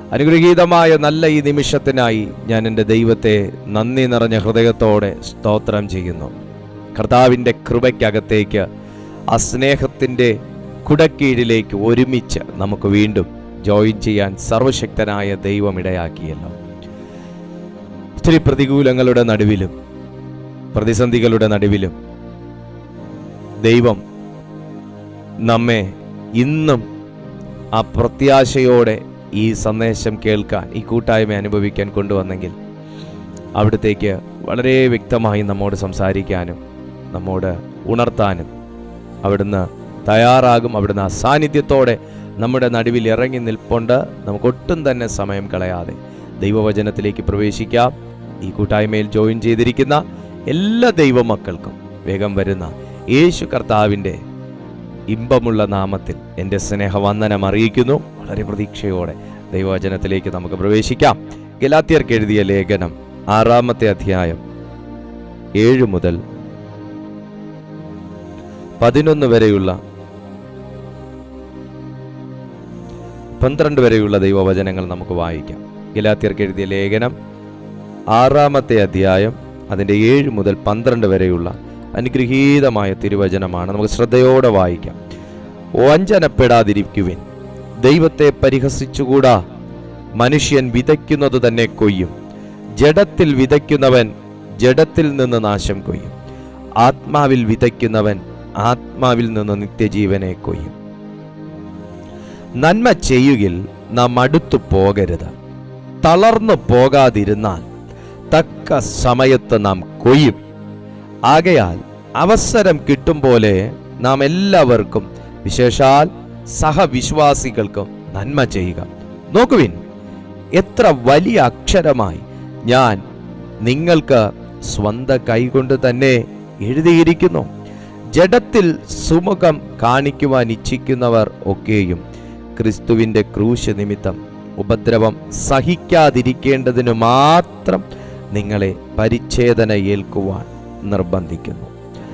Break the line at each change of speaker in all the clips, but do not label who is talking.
അനുഗ്രഹീതമായ നല്ല ഈ നിമിഷത്തിനായി ഞാൻ എൻ്റെ ദൈവത്തെ നന്ദി നിറഞ്ഞ ഹൃദയത്തോടെ സ്തോത്രം ചെയ്യുന്നു കർത്താവിൻ്റെ കൃപയ്ക്കകത്തേക്ക് ആ സ്നേഹത്തിൻ്റെ കുടക്കീഴിലേക്ക് ഒരുമിച്ച് നമുക്ക് വീണ്ടും ജോയിൻ ചെയ്യാൻ സർവശക്തനായ ദൈവം ഇടയാക്കിയല്ലോ ഒത്തിരി പ്രതികൂലങ്ങളുടെ നടുവിലും പ്രതിസന്ധികളുടെ നടുവിലും ദൈവം നമ്മെ ഇന്നും ആ പ്രത്യാശയോടെ ഈ സന്ദേശം കേൾക്കാൻ ഈ കൂട്ടായ്മ അനുഭവിക്കാൻ കൊണ്ടുവന്നെങ്കിൽ അവിടത്തേക്ക് വളരെ വ്യക്തമായി നമ്മോട് സംസാരിക്കാനും നമ്മോട് ഉണർത്താനും അവിടുന്ന് തയ്യാറാകും അവിടുന്ന് ആ സാന്നിധ്യത്തോടെ നമ്മുടെ നടുവിൽ ഇറങ്ങി നിൽപ്പുണ്ട് നമുക്കൊട്ടും തന്നെ സമയം കളയാതെ ദൈവവചനത്തിലേക്ക് പ്രവേശിക്കാം ഈ കൂട്ടായ്മയിൽ ജോയിൻ ചെയ്തിരിക്കുന്ന എല്ലാ ദൈവമക്കൾക്കും വേഗം വരുന്ന യേശു കർത്താവിൻ്റെ ഇമ്പമുള്ള നാമത്തിൽ എൻ്റെ സ്നേഹവന്ദനം അറിയിക്കുന്നു വളരെ പ്രതീക്ഷയോടെ ദൈവവചനത്തിലേക്ക് നമുക്ക് പ്രവേശിക്കാം ഗലാത്യർക്ക് എഴുതിയ ലേഖനം ആറാമത്തെ അധ്യായം ഏഴ് മുതൽ പതിനൊന്ന് വരെയുള്ള പന്ത്രണ്ട് വരെയുള്ള ദൈവവചനങ്ങൾ നമുക്ക് വായിക്കാം ഗലാത്യർക്ക് എഴുതിയ ലേഖനം ആറാമത്തെ അധ്യായം അതിൻ്റെ ഏഴ് മുതൽ പന്ത്രണ്ട് വരെയുള്ള അനുഗ്രഹീതമായ തിരുവചനമാണ് നമുക്ക് ശ്രദ്ധയോടെ വായിക്കാം വഞ്ചനപ്പെടാതിരിക്കുവിൻ ദൈവത്തെ പരിഹസിച്ചുകൂടാ മനുഷ്യൻ വിതയ്ക്കുന്നത് തന്നെ കൊയ്യും ജഡത്തിൽ വിതയ്ക്കുന്നവൻ ജഡത്തിൽ നിന്ന് നാശം കൊയ്യും ആത്മാവിൽ വിതയ്ക്കുന്നവൻ ആത്മാവിൽ നിന്ന് നിത്യജീവനെ കൊയ്യും നന്മ ചെയ്യുകിൽ നാം അടുത്തു പോകരുത് തളർന്നു പോകാതിരുന്നാൽ തക്ക സമയത്ത് നാം കൊയ്യും ആകയാൽ അവസരം കിട്ടും പോലെ നാം എല്ലാവർക്കും വിശേഷാൽ സഹവിശ്വാസികൾക്കും നന്മ ചെയ്യുക നോക്കുവിൻ എത്ര വലിയ അക്ഷരമായി ഞാൻ നിങ്ങൾക്ക് സ്വന്ത കൈകൊണ്ട് തന്നെ എഴുതിയിരിക്കുന്നു ജഡത്തിൽ സുമുഖം കാണിക്കുവാൻ ഇച്ഛിക്കുന്നവർ ഒക്കെയും ക്രിസ്തുവിൻ്റെ ക്രൂശ് നിമിത്തം ഉപദ്രവം സഹിക്കാതിരിക്കേണ്ടതിനു മാത്രം നിങ്ങളെ പരിച്ഛേദന ഏൽക്കുവാൻ നിർബന്ധിക്കുന്നു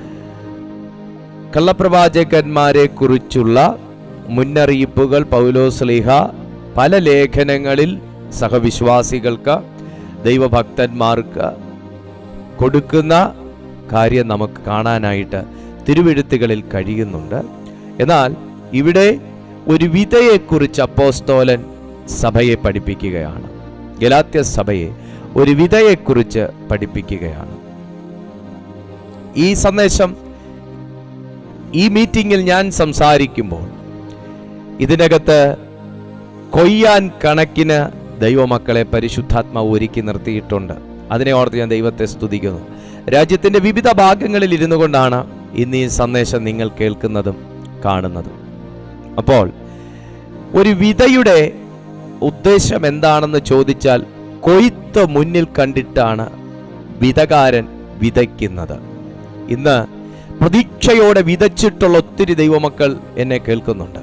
കള്ളപ്രവാചകന്മാരെ കുറിച്ചുള്ള മുന്നറിയിപ്പുകൾ പൗലോസ്ലിഹ പല ലേഖനങ്ങളിൽ സഹവിശ്വാസികൾക്ക് ദൈവഭക്തന്മാർക്ക് കൊടുക്കുന്ന കാര്യം നമുക്ക് കാണാനായിട്ട് തിരുവെഴുത്തുകളിൽ കഴിയുന്നുണ്ട് എന്നാൽ ഇവിടെ ഒരു വിധയെക്കുറിച്ച് അപ്പോസ്തോലൻ സഭയെ പഠിപ്പിക്കുകയാണ് ഗലാത്യ സഭയെ ഒരു വിധയെക്കുറിച്ച് പഠിപ്പിക്കുകയാണ് ഈ സന്ദേശം ഈ മീറ്റിംഗിൽ ഞാൻ സംസാരിക്കുമ്പോൾ ഇതിനകത്ത് കൊയ്യാൻ കണക്കിന് ദൈവമക്കളെ പരിശുദ്ധാത്മാവ് ഒരുക്കി നിർത്തിയിട്ടുണ്ട് അതിനെ ഓർത്ത് ഞാൻ ദൈവത്തെ സ്തുതിക്കുന്നു രാജ്യത്തിന്റെ വിവിധ ഭാഗങ്ങളിൽ ഇരുന്നു കൊണ്ടാണ് ഇന്ന് ഈ സന്ദേശം നിങ്ങൾ കേൾക്കുന്നതും കാണുന്നതും അപ്പോൾ ഒരു വിതയുടെ ഉദ്ദേശം എന്താണെന്ന് ചോദിച്ചാൽ കൊയ്ത്ത് മുന്നിൽ കണ്ടിട്ടാണ് വിതകാരൻ വിതയ്ക്കുന്നത് ഇന്ന് പ്രതീക്ഷയോടെ വിതച്ചിട്ടുള്ള ഒത്തിരി ദൈവമക്കൾ എന്നെ കേൾക്കുന്നുണ്ട്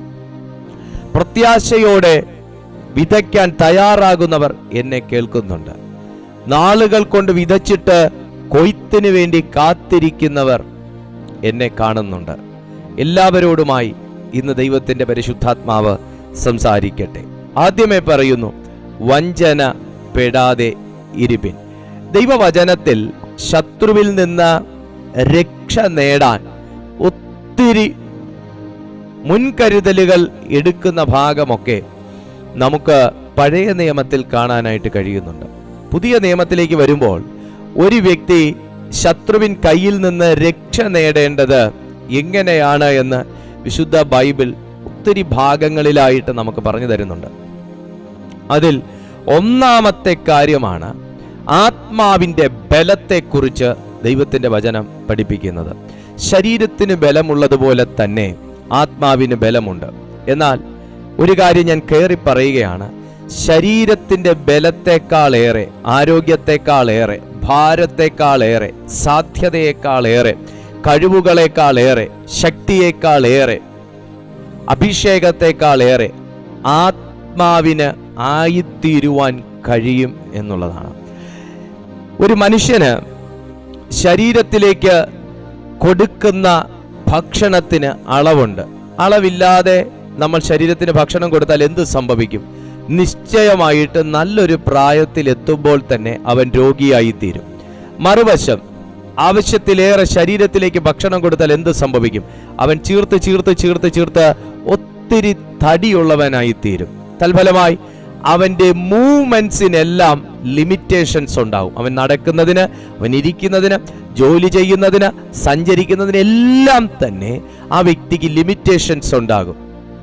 പ്രത്യാശയോടെ വിതയ്ക്കാൻ തയ്യാറാകുന്നവർ എന്നെ കേൾക്കുന്നുണ്ട് നാളുകൾ കൊണ്ട് വിതച്ചിട്ട് കൊയ്ത്തിന് വേണ്ടി കാത്തിരിക്കുന്നവർ എന്നെ കാണുന്നുണ്ട് എല്ലാവരോടുമായി ഇന്ന് ദൈവത്തിന്റെ പരിശുദ്ധാത്മാവ് സംസാരിക്കട്ടെ ആദ്യമേ പറയുന്നു വഞ്ചന പെടാതെ ഇരുപിൻ ദൈവവചനത്തിൽ ശത്രുവിൽ നിന്ന് രക്ഷ നേടാൻ ഒത്തിരി മുൻകരുതലുകൾ എടുക്കുന്ന ഭാഗമൊക്കെ നമുക്ക് പഴയ നിയമത്തിൽ കാണാനായിട്ട് കഴിയുന്നുണ്ട് പുതിയ നിയമത്തിലേക്ക് വരുമ്പോൾ ഒരു വ്യക്തി ശത്രുവിൻ കയ്യിൽ നിന്ന് രക്ഷ നേടേണ്ടത് എങ്ങനെയാണ് എന്ന് വിശുദ്ധ ബൈബിൾ ഒത്തിരി ഭാഗങ്ങളിലായിട്ട് നമുക്ക് പറഞ്ഞു തരുന്നുണ്ട് അതിൽ ഒന്നാമത്തെ കാര്യമാണ് ആത്മാവിൻ്റെ ബലത്തെക്കുറിച്ച് ദൈവത്തിൻ്റെ വചനം പഠിപ്പിക്കുന്നത് ശരീരത്തിന് ബലമുള്ളതുപോലെ തന്നെ ആത്മാവിന് ബലമുണ്ട് എന്നാൽ ഒരു കാര്യം ഞാൻ കയറി പറയുകയാണ് ശരീരത്തിൻ്റെ ബലത്തെക്കാളേറെ ആരോഗ്യത്തെക്കാളേറെ ഭാരത്തെക്കാളേറെ സാധ്യതയെക്കാളേറെ കഴിവുകളെക്കാളേറെ ശക്തിയേക്കാളേറെ അഭിഷേകത്തെക്കാളേറെ ആത്മാവിന് ആയിത്തീരുവാൻ കഴിയും എന്നുള്ളതാണ് ഒരു മനുഷ്യന് ശരീരത്തിലേക്ക് കൊടുക്കുന്ന ഭക്ഷണത്തിന് അളവുണ്ട് അളവില്ലാതെ നമ്മൾ ശരീരത്തിന് ഭക്ഷണം കൊടുത്താൽ എന്ത് സംഭവിക്കും നിശ്ചയമായിട്ട് നല്ലൊരു പ്രായത്തിൽ എത്തുമ്പോൾ തന്നെ അവൻ രോഗിയായി തീരും മറുവശം ആവശ്യത്തിലേറെ ശരീരത്തിലേക്ക് ഭക്ഷണം കൊടുത്താൽ എന്ത് സംഭവിക്കും അവൻ ചീർത്ത് ചീർത്ത് ചീർത്ത് ചീർത്ത് ഒത്തിരി തടിയുള്ളവനായി തീരും തൽഫലമായി അവൻ്റെ മൂവ്മെന്റ്സിനെല്ലാം ലിമിറ്റേഷൻസ് ഉണ്ടാവും അവൻ നടക്കുന്നതിന് അവൻ ഇരിക്കുന്നതിന് ജോലി ചെയ്യുന്നതിന് സഞ്ചരിക്കുന്നതിന് എല്ലാം തന്നെ ആ വ്യക്തിക്ക് ലിമിറ്റേഷൻസ് ഉണ്ടാകും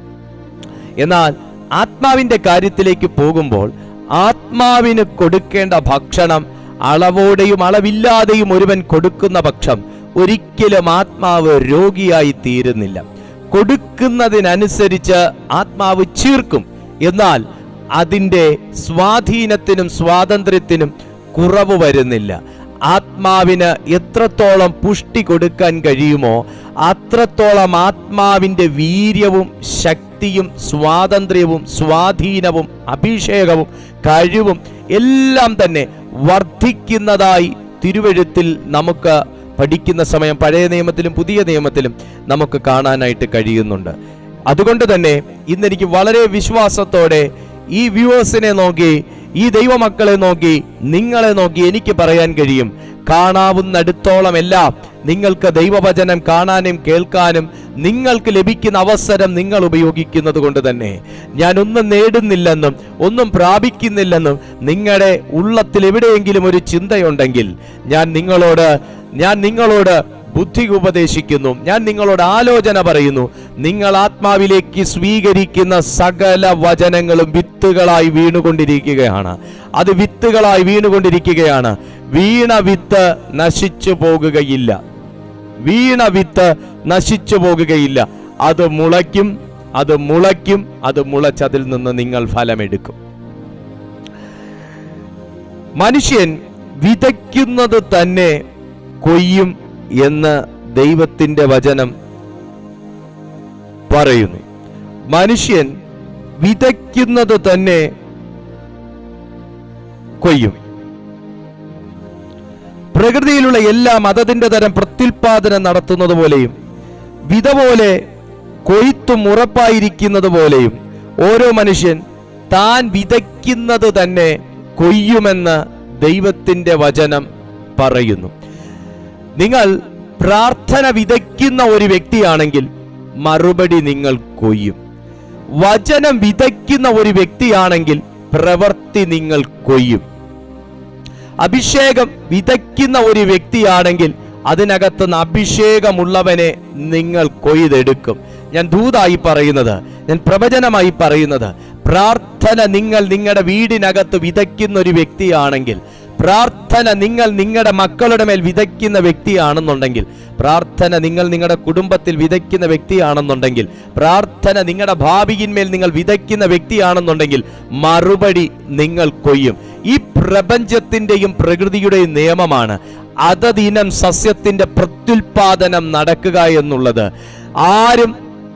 എന്നാൽ ആത്മാവിന്റെ കാര്യത്തിലേക്ക് പോകുമ്പോൾ ആത്മാവിന് കൊടുക്കേണ്ട ഭക്ഷണം അളവോടെയും അളവില്ലാതെയും ഒരുവൻ കൊടുക്കുന്ന പക്ഷം ഒരിക്കലും ആത്മാവ് രോഗിയായി തീരുന്നില്ല കൊടുക്കുന്നതിനനുസരിച്ച് ആത്മാവ് ചീർക്കും എന്നാൽ അതിൻ്റെ സ്വാധീനത്തിനും സ്വാതന്ത്ര്യത്തിനും കുറവ് വരുന്നില്ല ആത്മാവിന് എത്രത്തോളം പുഷ്ടി കൊടുക്കാൻ കഴിയുമോ അത്രത്തോളം ആത്മാവിൻ്റെ വീര്യവും ശക്തിയും സ്വാതന്ത്ര്യവും സ്വാധീനവും അഭിഷേകവും കഴിവും എല്ലാം തന്നെ വർദ്ധിക്കുന്നതായി തിരുവഴുത്തിൽ നമുക്ക് പഠിക്കുന്ന സമയം പഴയ നിയമത്തിലും പുതിയ നിയമത്തിലും നമുക്ക് കാണാനായിട്ട് കഴിയുന്നുണ്ട് അതുകൊണ്ട് തന്നെ ഇന്നെനിക്ക് വളരെ വിശ്വാസത്തോടെ ഈ വ്യൂവേഴ്സിനെ നോക്കി ഈ ദൈവമക്കളെ നോക്കി നിങ്ങളെ നോക്കി എനിക്ക് പറയാൻ കഴിയും കാണാവുന്നിടത്തോളം എല്ലാം നിങ്ങൾക്ക് ദൈവവചനം കാണാനും കേൾക്കാനും നിങ്ങൾക്ക് ലഭിക്കുന്ന അവസരം നിങ്ങൾ ഉപയോഗിക്കുന്നത് കൊണ്ട് തന്നെ ഞാൻ ഒന്നും നേടുന്നില്ലെന്നും ഒന്നും പ്രാപിക്കുന്നില്ലെന്നും നിങ്ങളുടെ ഉള്ളത്തിൽ എവിടെയെങ്കിലും ഒരു ചിന്തയുണ്ടെങ്കിൽ ഞാൻ നിങ്ങളോട് ഞാൻ നിങ്ങളോട് ബുദ്ധി ഉപദേശിക്കുന്നു ഞാൻ നിങ്ങളോട് ആലോചന പറയുന്നു നിങ്ങൾ ആത്മാവിലേക്ക് സ്വീകരിക്കുന്ന സകല വചനങ്ങളും വിത്തുകളായി വീണുകൊണ്ടിരിക്കുകയാണ് അത് വിത്തുകളായി വീണുകൊണ്ടിരിക്കുകയാണ് വീണ വിത്ത് നശിച്ചു പോകുകയില്ല വീണ വിത്ത് നശിച്ചു പോകുകയില്ല അത് മുളയ്ക്കും അത് മുളയ്ക്കും അത് മുളച്ചതിൽ നിന്ന് നിങ്ങൾ ഫലമെടുക്കും മനുഷ്യൻ വിതയ്ക്കുന്നത് തന്നെ കൊയ്യും എന്ന് ദൈവത്തിന്റെ വചനം പറയുന്നു മനുഷ്യൻ വിതയ്ക്കുന്നത് തന്നെ കൊയ്യും പ്രകൃതിയിലുള്ള എല്ലാം അതതിന്റെ തരം പ്രത്യുൽപാദനം നടത്തുന്നത് പോലെയും വിത പോലെ കൊയ്ത്തും ഉറപ്പായിരിക്കുന്നത് പോലെയും ഓരോ മനുഷ്യൻ താൻ വിതയ്ക്കുന്നത് തന്നെ കൊയ്യുമെന്ന് ദൈവത്തിന്റെ വചനം പറയുന്നു നിങ്ങൾ പ്രാർത്ഥന വിതയ്ക്കുന്ന ഒരു വ്യക്തിയാണെങ്കിൽ മറുപടി നിങ്ങൾ കൊയ്യും വചനം വിതയ്ക്കുന്ന ഒരു വ്യക്തിയാണെങ്കിൽ പ്രവൃത്തി നിങ്ങൾ കൊയ്യും അഭിഷേകം വിതയ്ക്കുന്ന ഒരു വ്യക്തിയാണെങ്കിൽ അതിനകത്തുനിന്ന് അഭിഷേകമുള്ളവനെ നിങ്ങൾ കൊയ്തെടുക്കും ഞാൻ ദൂതായി പറയുന്നത് ഞാൻ പ്രവചനമായി പറയുന്നത് പ്രാർത്ഥന നിങ്ങൾ നിങ്ങളുടെ വീടിനകത്ത് വിതയ്ക്കുന്ന ഒരു വ്യക്തിയാണെങ്കിൽ പ്രാർത്ഥന നിങ്ങൾ നിങ്ങളുടെ മക്കളുടെ മേൽ വിതയ്ക്കുന്ന വ്യക്തിയാണെന്നുണ്ടെങ്കിൽ പ്രാർത്ഥന നിങ്ങൾ നിങ്ങളുടെ കുടുംബത്തിൽ വിതയ്ക്കുന്ന വ്യക്തിയാണെന്നുണ്ടെങ്കിൽ പ്രാർത്ഥന നിങ്ങളുടെ ഭാവിയിന്മേൽ നിങ്ങൾ വിതയ്ക്കുന്ന വ്യക്തിയാണെന്നുണ്ടെങ്കിൽ മറുപടി നിങ്ങൾ കൊയ്യും ഈ പ്രപഞ്ചത്തിന്റെയും പ്രകൃതിയുടെയും നിയമമാണ് അതതിനം സസ്യത്തിന്റെ പ്രത്യുൽപാദനം നടക്കുക എന്നുള്ളത് ആരും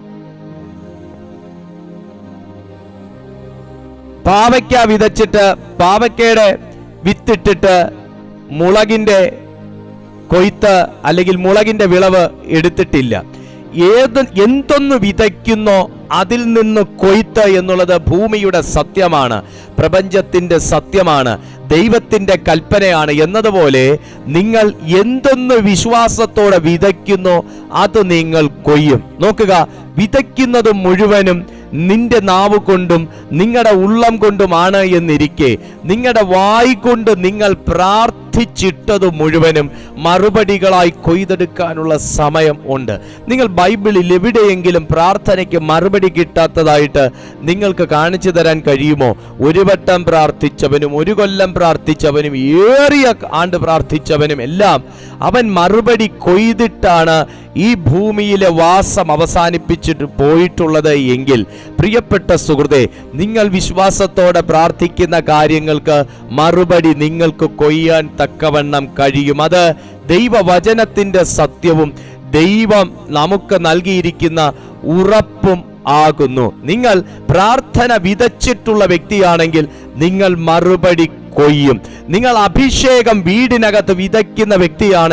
പാവയ്ക്ക വിതച്ചിട്ട് പാവയ്ക്കയുടെ വിത്തിട്ടിട്ട് മുളകിന്റെ കൊയ്ത്ത് അല്ലെങ്കിൽ മുളകിന്റെ വിളവ് എടുത്തിട്ടില്ല ഏത് എന്തൊന്ന് വിതയ്ക്കുന്നോ അതിൽ നിന്ന് കൊയ്ത്ത് എന്നുള്ളത് ഭൂമിയുടെ സത്യമാണ് പ്രപഞ്ചത്തിന്റെ സത്യമാണ് ദൈവത്തിന്റെ കൽപ്പനയാണ് എന്നതുപോലെ നിങ്ങൾ എന്തൊന്ന് വിശ്വാസത്തോടെ വിതയ്ക്കുന്നോ അത് നിങ്ങൾ കൊയ്യും നോക്കുക വിതയ്ക്കുന്നത് മുഴുവനും നിന്റെ നാവ് കൊണ്ടും നിങ്ങളുടെ ഉള്ളം കൊണ്ടുമാണ് എന്നിരിക്കെ നിങ്ങളുടെ വായി കൊണ്ട് നിങ്ങൾ പ്രാർത്ഥിച്ചിട്ടത് മുഴുവനും മറുപടികളായി കൊയ്തെടുക്കാനുള്ള സമയം ഉണ്ട് നിങ്ങൾ ബൈബിളിൽ എവിടെയെങ്കിലും പ്രാർത്ഥനയ്ക്ക് മറുപടി കിട്ടാത്തതായിട്ട് നിങ്ങൾക്ക് കാണിച്ചു തരാൻ കഴിയുമോ ഒരു വട്ടം പ്രാർത്ഥിച്ചവനും ഒരു കൊല്ലം പ്രാർത്ഥിച്ചവനും ഏറിയ ആണ്ട് പ്രാർത്ഥിച്ചവനും എല്ലാം അവൻ മറുപടി കൊയ്തിട്ടാണ് ഈ ഭൂമിയിലെ വാസം അവസാനിപ്പിച്ചിട്ട് പോയിട്ടുള്ളത് എങ്കിൽ പ്രിയപ്പെട്ട സുഹൃത്തെ നിങ്ങൾ വിശ്വാസത്തോടെ പ്രാർത്ഥിക്കുന്ന കാര്യങ്ങൾക്ക് മറുപടി നിങ്ങൾക്ക് കൊയ്യാൻ തക്കവണ്ണം കഴിയും അത് ദൈവവചനത്തിന്റെ സത്യവും ദൈവം നമുക്ക് നൽകിയിരിക്കുന്ന ഉറപ്പും ആകുന്നു നിങ്ങൾ പ്രാർത്ഥന വിതച്ചിട്ടുള്ള വ്യക്തിയാണെങ്കിൽ നിങ്ങൾ മറുപടി കൊയ്യും നിങ്ങൾ അഭിഷേകം വീടിനകത്ത് വിതയ്ക്കുന്ന വ്യക്തിയാണെങ്കിൽ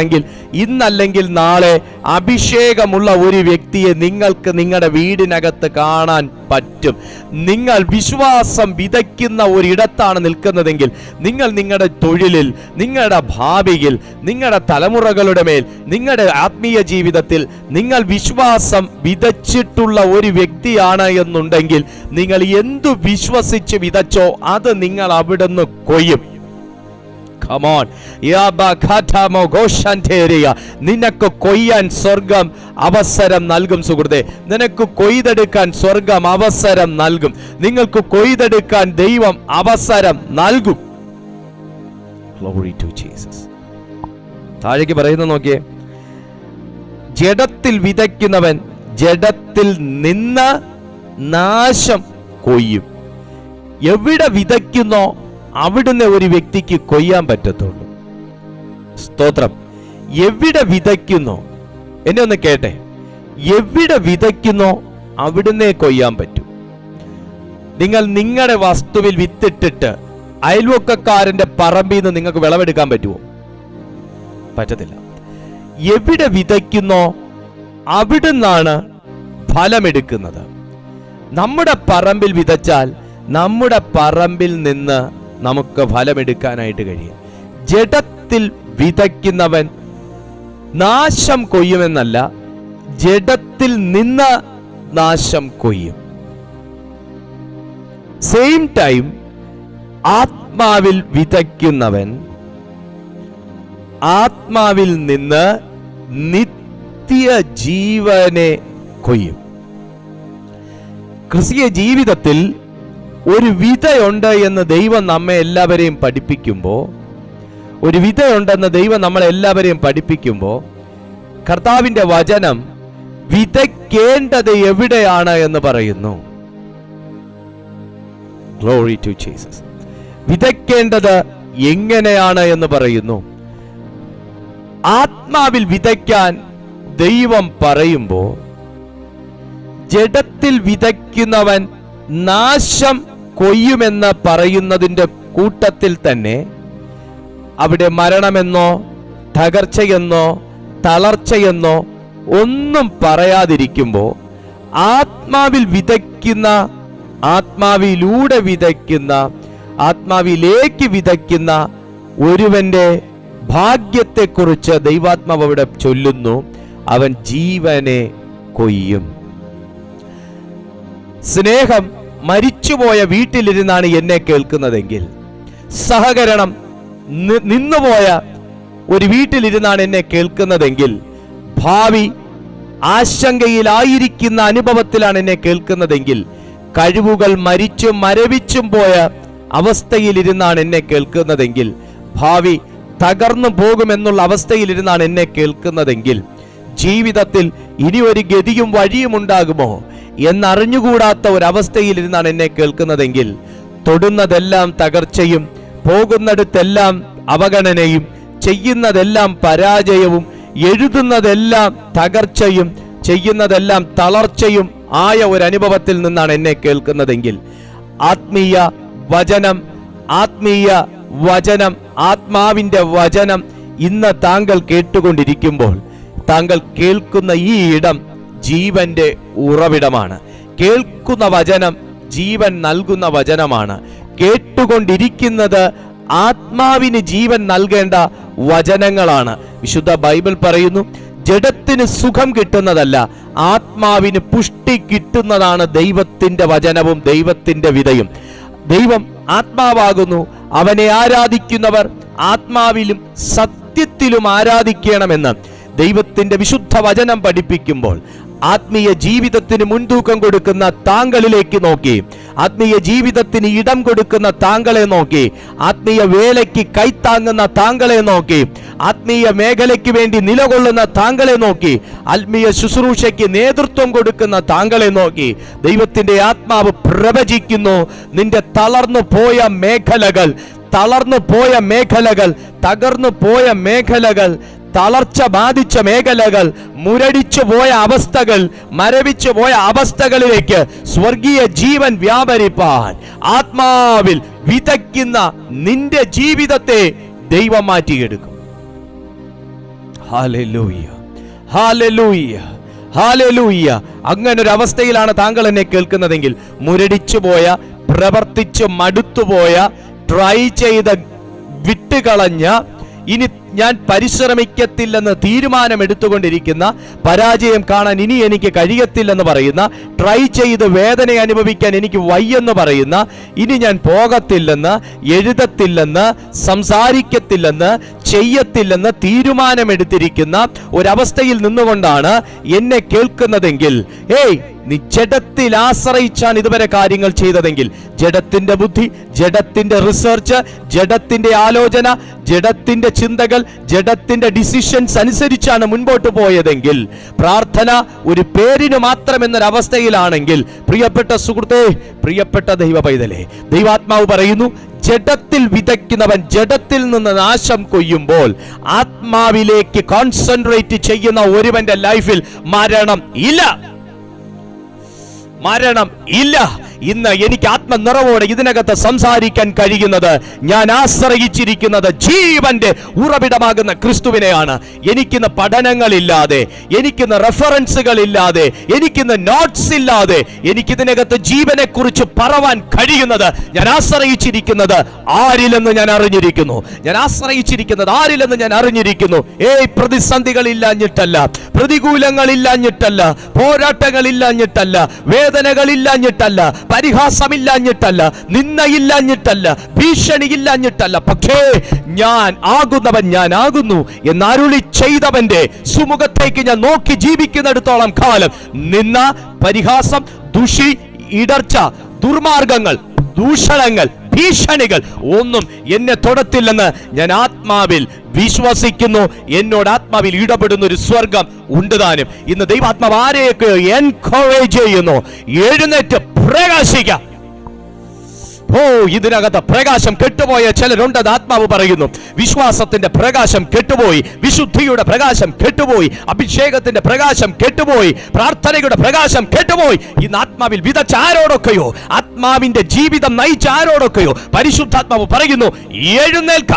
ഇന്നല്ലെങ്കിൽ നാളെ അഭിഷേകമുള്ള ഒരു വ്യക്തിയെ നിങ്ങൾക്ക് നിങ്ങളുടെ വീടിനകത്ത് കാണാൻ പറ്റും നിങ്ങൾ വിശ്വാസം വിതയ്ക്കുന്ന ഒരിടത്താണ് നിൽക്കുന്നതെങ്കിൽ നിങ്ങൾ നിങ്ങളുടെ തൊഴിലിൽ നിങ്ങളുടെ ഭാവിയിൽ നിങ്ങളുടെ തലമുറകളുടെ മേൽ നിങ്ങളുടെ ആത്മീയ ജീവിതത്തിൽ നിങ്ങൾ വിശ്വാസം വിതച്ചിട്ടുള്ള ഒരു വ്യക്തിയാണ് എന്നുണ്ടെങ്കിൽ നിങ്ങൾ എന്തു വിശ്വസിച്ച് വിതച്ചോ അത് നിങ്ങൾ അവിടുന്ന് കൊയ്യും Come on. യാബഖാഠമോ ഘോഷാന്തേരിയ. നിനക്ക് കൊയ്യാൻ സ്വർഗം അവസരം നൽകും സുഹൃത്തെ നിനക്ക് കൊയ്തെടുക്കാൻ സ്വർഗം അവസരം നൽകും നിങ്ങൾക്ക് കൊയ്തെടുക്കാൻ ദൈവം അവസരം നൽകും Glory to Jesus. താഴേക്ക് പറയുന്ന നോക്കിയേ ജഡത്തിൽ വിതയ്ക്കുന്നവൻ ജഡത്തിൽ നിന്ന് നാശം കൊയ്യും എവിടെ വിതയ്ക്കുന്നോ അവിടുന്ന് ഒരു വ്യക്തിക്ക് കൊയ്യാൻ പറ്റത്തുള്ളൂ സ്തോത്രം എവിടെ വിതയ്ക്കുന്നോ എന്നെ ഒന്ന് കേട്ടെ എവിടെ വിതയ്ക്കുന്നോ അവിടുന്നേ കൊയ്യാൻ പറ്റൂ നിങ്ങൾ നിങ്ങളുടെ വസ്തുവിൽ വിത്തിട്ടിട്ട് അയൽവക്കക്കാരന്റെ പറമ്പിൽ നിന്ന് നിങ്ങൾക്ക് വിളവെടുക്കാൻ പറ്റുമോ പറ്റത്തില്ല എവിടെ വിതയ്ക്കുന്നോ അവിടുന്നാണ് ഫലമെടുക്കുന്നത് നമ്മുടെ പറമ്പിൽ വിതച്ചാൽ നമ്മുടെ പറമ്പിൽ നിന്ന് നമുക്ക് ഫലമെടുക്കാനായിട്ട് കഴിയും ജഡത്തിൽ വിതയ്ക്കുന്നവൻ നാശം കൊയ്യുമെന്നല്ല ജഡത്തിൽ നിന്ന് നാശം കൊയ്യും സെയിം ടൈം ആത്മാവിൽ വിതയ്ക്കുന്നവൻ ആത്മാവിൽ നിന്ന് നിത്യ ജീവനെ കൊയ്യും ക്രിസ്തീയ ജീവിതത്തിൽ ഒരു വിതയുണ്ട് എന്ന് ദൈവം നമ്മെ എല്ലാവരെയും പഠിപ്പിക്കുമ്പോൾ ഒരു വിതയുണ്ടെന്ന് ദൈവം നമ്മളെ എല്ലാവരെയും പഠിപ്പിക്കുമ്പോൾ കർത്താവിന്റെ വചനം വിതയ്ക്കേണ്ടത് എവിടെയാണ് എന്ന് പറയുന്നു ഗ്ലോറി ടു ജീസസ് വിതയ്ക്കേണ്ടത് എങ്ങനെയാണ് എന്ന് പറയുന്നു ആത്മാവിൽ വിതയ്ക്കാൻ ദൈവം പറയുമ്പോൾ ജഡത്തിൽ വിതയ്ക്കുന്നവൻ നാശം കൊയ്യുമെന്ന് പറയുന്നതിൻ്റെ കൂട്ടത്തിൽ തന്നെ അവിടെ മരണമെന്നോ തകർച്ചയെന്നോ തളർച്ചയെന്നോ ഒന്നും പറയാതിരിക്കുമ്പോൾ ആത്മാവിൽ വിതയ്ക്കുന്ന ആത്മാവിലൂടെ വിതയ്ക്കുന്ന ആത്മാവിലേക്ക് വിതയ്ക്കുന്ന ഒരുവന്റെ ഭാഗ്യത്തെക്കുറിച്ച് ദൈവാത്മാവ് അവിടെ ചൊല്ലുന്നു അവൻ ജീവനെ കൊയ്യും സ്നേഹം മരിച്ചുപോയ വീട്ടിലിരുന്നാണ് എന്നെ കേൾക്കുന്നതെങ്കിൽ സഹകരണം നി- നിന്നുപോയ ഒരു വീട്ടിലിരുന്നാണ് എന്നെ കേൾക്കുന്നതെങ്കിൽ ഭാവി ആശങ്കയിലായിരിക്കുന്ന അനുഭവത്തിലാണ് എന്നെ കേൾക്കുന്നതെങ്കിൽ കഴിവുകൾ മരിച്ചും മരവിച്ചും പോയ അവസ്ഥയിലിരുന്നാണ് എന്നെ കേൾക്കുന്നതെങ്കിൽ ഭാവി തകർന്നു പോകുമെന്നുള്ള അവസ്ഥയിലിരുന്നാണ് എന്നെ കേൾക്കുന്നതെങ്കിൽ ജീവിതത്തിൽ ഇനി ഒരു ഗതിയും വഴിയും ഉണ്ടാകുമോ എന്നറിഞ്ഞുകൂടാത്ത ഒരവസ്ഥയിലിരുന്നാണ് എന്നെ കേൾക്കുന്നതെങ്കിൽ തൊടുന്നതെല്ലാം തകർച്ചയും പോകുന്നിടത്തെല്ലാം അവഗണനയും ചെയ്യുന്നതെല്ലാം പരാജയവും എഴുതുന്നതെല്ലാം തകർച്ചയും ചെയ്യുന്നതെല്ലാം തളർച്ചയും ആയ ഒരു അനുഭവത്തിൽ നിന്നാണ് എന്നെ കേൾക്കുന്നതെങ്കിൽ ആത്മീയ വചനം ആത്മീയ വചനം ആത്മാവിന്റെ വചനം ഇന്ന് താങ്കൾ കേട്ടുകൊണ്ടിരിക്കുമ്പോൾ താങ്കൾ കേൾക്കുന്ന ഈ ഇടം ജീവന്റെ ഉറവിടമാണ് കേൾക്കുന്ന വചനം ജീവൻ നൽകുന്ന വചനമാണ് കേട്ടുകൊണ്ടിരിക്കുന്നത് ആത്മാവിന് ജീവൻ നൽകേണ്ട വചനങ്ങളാണ് വിശുദ്ധ ബൈബിൾ പറയുന്നു ജഡത്തിന് സുഖം കിട്ടുന്നതല്ല ആത്മാവിന് പുഷ്ടി കിട്ടുന്നതാണ് ദൈവത്തിന്റെ വചനവും ദൈവത്തിന്റെ വിതയും ദൈവം ആത്മാവാകുന്നു അവനെ ആരാധിക്കുന്നവർ ആത്മാവിലും സത്യത്തിലും ആരാധിക്കണമെന്ന് ദൈവത്തിന്റെ വിശുദ്ധ വചനം പഠിപ്പിക്കുമ്പോൾ ആത്മീയ ജീവിതത്തിന് മുൻതൂക്കം കൊടുക്കുന്ന താങ്കളിലേക്ക് നോക്കി ആത്മീയ ജീവിതത്തിന് ഇടം കൊടുക്കുന്ന താങ്കളെ നോക്കി ആത്മീയ വേലയ്ക്ക് കൈത്താങ്ങുന്ന താങ്കളെ നോക്കി ആത്മീയ മേഖലയ്ക്ക് വേണ്ടി നിലകൊള്ളുന്ന താങ്കളെ നോക്കി ആത്മീയ ശുശ്രൂഷയ്ക്ക് നേതൃത്വം കൊടുക്കുന്ന താങ്കളെ നോക്കി ദൈവത്തിന്റെ ആത്മാവ് പ്രവചിക്കുന്നു നിന്റെ തളർന്നു പോയ മേഖലകൾ തളർന്നു പോയ മേഖലകൾ തകർന്നു പോയ മേഖലകൾ തളർച്ച ബാധിച്ച മേഖലകൾ മുരടിച്ചു പോയ അവസ്ഥകൾ മരവിച്ചു പോയ അവസ്ഥകളിലേക്ക് സ്വർഗീയ ജീവൻ വ്യാപരിപ്പാൻ ആത്മാവിൽ വിതയ്ക്കുന്ന നിന്റെ ജീവിതത്തെ ദൈവം മാറ്റിയെടുക്കും ഹാലലൂയ ഹാലലൂയ ഹാലലൂയ അങ്ങനെ ഒരു അവസ്ഥയിലാണ് താങ്കൾ എന്നെ കേൾക്കുന്നതെങ്കിൽ മുരടിച്ചു പോയ പ്രവർത്തിച്ച് മടുത്തുപോയ ട്രൈ ചെയ്ത് വിട്ടുകളഞ്ഞ ഇനി ഞാൻ പരിശ്രമിക്കത്തില്ലെന്ന് തീരുമാനമെടുത്തുകൊണ്ടിരിക്കുന്ന പരാജയം കാണാൻ ഇനി എനിക്ക് കഴിയത്തില്ലെന്ന് പറയുന്ന ട്രൈ ചെയ്ത് വേദന അനുഭവിക്കാൻ എനിക്ക് വയ്യെന്ന് പറയുന്ന ഇനി ഞാൻ പോകത്തില്ലെന്ന് എഴുതത്തില്ലെന്ന് സംസാരിക്കത്തില്ലെന്ന് ചെയ്യത്തില്ലെന്ന് തീരുമാനമെടുത്തിരിക്കുന്ന ഒരവസ്ഥയിൽ നിന്നുകൊണ്ടാണ് എന്നെ കേൾക്കുന്നതെങ്കിൽ ഏയ് നീ ജഡത്തിൽ ആശ്രയിച്ചാണ് ഇതുവരെ കാര്യങ്ങൾ ചെയ്തതെങ്കിൽ ജഡത്തിന്റെ ബുദ്ധി ജഡത്തിന്റെ റിസർച്ച് ജഡത്തിന്റെ ആലോചന ജഡത്തിന്റെ ചിന്തകൾ ജഡത്തിന്റെ ഡിസിഷൻസ് അനുസരിച്ചാണ് മുൻപോട്ട് പോയതെങ്കിൽ പ്രാർത്ഥന ഒരു പേരിന് മാത്രം എന്നൊരവസ്ഥയിലാണെങ്കിൽ പ്രിയപ്പെട്ട സുഹൃത്തേ പ്രിയപ്പെട്ട ദൈവ പൈതലേ ദൈവാത്മാവ് പറയുന്നു ജഡത്തിൽ വിതയ്ക്കുന്നവൻ ജഡത്തിൽ നിന്ന് നാശം കൊയ്യുമ്പോൾ ആത്മാവിലേക്ക് കോൺസെൻട്രേറ്റ് ചെയ്യുന്ന ഒരുവന്റെ ലൈഫിൽ മരണം ഇല്ല മരണം ഇല്ല ഇന്ന് എനിക്ക് ആത്മനിറവോടെ ഇതിനകത്ത് സംസാരിക്കാൻ കഴിയുന്നത് ഞാൻ ആശ്രയിച്ചിരിക്കുന്നത് ജീവന്റെ ഉറവിടമാകുന്ന ക്രിസ്തുവിനെയാണ് എനിക്കിന്ന് പഠനങ്ങളില്ലാതെ എനിക്കിന്ന് റെഫറൻസുകൾ ഇല്ലാതെ എനിക്കിന്ന് നോട്ട്സ് ഇല്ലാതെ എനിക്കിതിനകത്ത് ജീവനെ കുറിച്ച് പറവാൻ കഴിയുന്നത് ഞാൻ ആശ്രയിച്ചിരിക്കുന്നത് ആരിലെന്ന് ഞാൻ അറിഞ്ഞിരിക്കുന്നു ഞാൻ ആശ്രയിച്ചിരിക്കുന്നത് ആരിലെന്ന് ഞാൻ അറിഞ്ഞിരിക്കുന്നു ഏയ് പ്രതിസന്ധികൾ ഇല്ലാഞ്ഞിട്ടല്ല പ്രതികൂലങ്ങൾ ഇല്ലാഞ്ഞിട്ടല്ല പോരാട്ടങ്ങൾ ഇല്ലാഞ്ഞിട്ടല്ല വേദനകൾ ഇല്ലാഞ്ഞിട്ടല്ല പരിഹാസമില്ലാഞ്ഞിട്ടല്ല നിന്നയില്ലാഞ്ഞിട്ടല്ല ഭീഷണി ഇല്ലാഞ്ഞിട്ടല്ല പക്ഷേ ഞാൻ ആകുന്നവൻ ഞാൻ ആകുന്നു എന്നരുളി ചെയ്തവന്റെ സുമുഖത്തേക്ക് ഞാൻ നോക്കി ജീവിക്കുന്നിടത്തോളം കാലം നിന്ന പരിഹാസം ദുഷി ഇടർച്ച ദുർമാർഗങ്ങൾ ദൂഷണങ്ങൾ ഭീഷണികൾ ഒന്നും എന്നെ തൊടത്തില്ലെന്ന് ഞാൻ ആത്മാവിൽ വിശ്വസിക്കുന്നു എന്നോട് ആത്മാവിൽ ഇടപെടുന്ന ഒരു സ്വർഗം ഉണ്ട് താനും ഇന്ന് ദൈവാത്മാവ് ആരെയൊക്കെ എൻകറേജ് ചെയ്യുന്നു എഴുന്നേറ്റ് പ്രകാശിക്കാം ഓ ഇതിനകത്ത് പ്രകാശം കെട്ടുപോയ ചിലരുണ്ടെന്ന് ആത്മാവ് പറയുന്നു വിശ്വാസത്തിന്റെ പ്രകാശം കെട്ടുപോയി വിശുദ്ധിയുടെ പ്രകാശം കെട്ടുപോയി അഭിഷേകത്തിന്റെ പ്രകാശം കെട്ടുപോയി പ്രാർത്ഥനയുടെ പ്രകാശം കെട്ടുപോയി ഇന്ന് ആത്മാവിൽ വിതച്ച ആരോടൊക്കെയോ ആത്മാവിന്റെ ജീവിതം നയിച്ച ആരോടൊക്കെയോ പരിശുദ്ധാത്മാവ് പറയുന്നു എഴുന്നേൽക്ക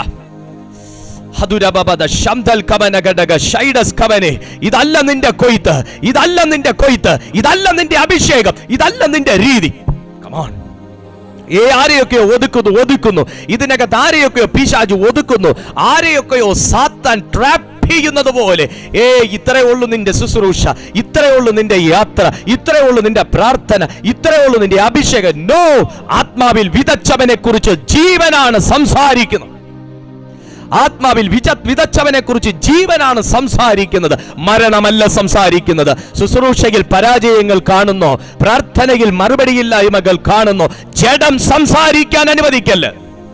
ഹതുരബബദ ശംദൽ കവന ഘടക ഷൈഡസ് കവനെ ഇതല്ല നിന്റെ കൊയ്ത്ത് ഇതല്ല നിന്റെ കൊയ്ത്ത് ഇതല്ല നിന്റെ അഭിഷേകം ഇതല്ല നിന്റെ രീതി കമാൺ ഏ ആരെയൊക്കെയോ ഒതുക്കുന്നു ഒതുക്കുന്നു ഇതിനകത്ത് ആരെയൊക്കെയോ പിശാജ് ഒതുക്കുന്നു ആരെയൊക്കെയോ സാത്താൻ ട്രാപ്പ് ചെയ്യുന്നത് പോലെ ഏ ഇത്രയേ ഉള്ളൂ നിന്റെ ശുശ്രൂഷ ഇത്രയേ ഉള്ളൂ നിന്റെ യാത്ര ഇത്രയേ ഉള്ളൂ നിന്റെ പ്രാർത്ഥന ഇത്രയേ ഉള്ളൂ നിന്റെ അഭിഷേകം നോ ആത്മാവിൽ വിതച്ചവനെ കുറിച്ച് ജീവനാണ് സംസാരിക്കുന്നത് ആത്മാവിൽ വിച വിതച്ചവനെ കുറിച്ച് ജീവനാണ് സംസാരിക്കുന്നത് മരണമല്ല സംസാരിക്കുന്നത് ശുശ്രൂഷയിൽ പരാജയങ്ങൾ കാണുന്നു പ്രാർത്ഥനയിൽ മറുപടിയില്ലായ്മകൾ കാണുന്നു ജഡം സംസാരിക്കാൻ അനുവദിക്കല്ല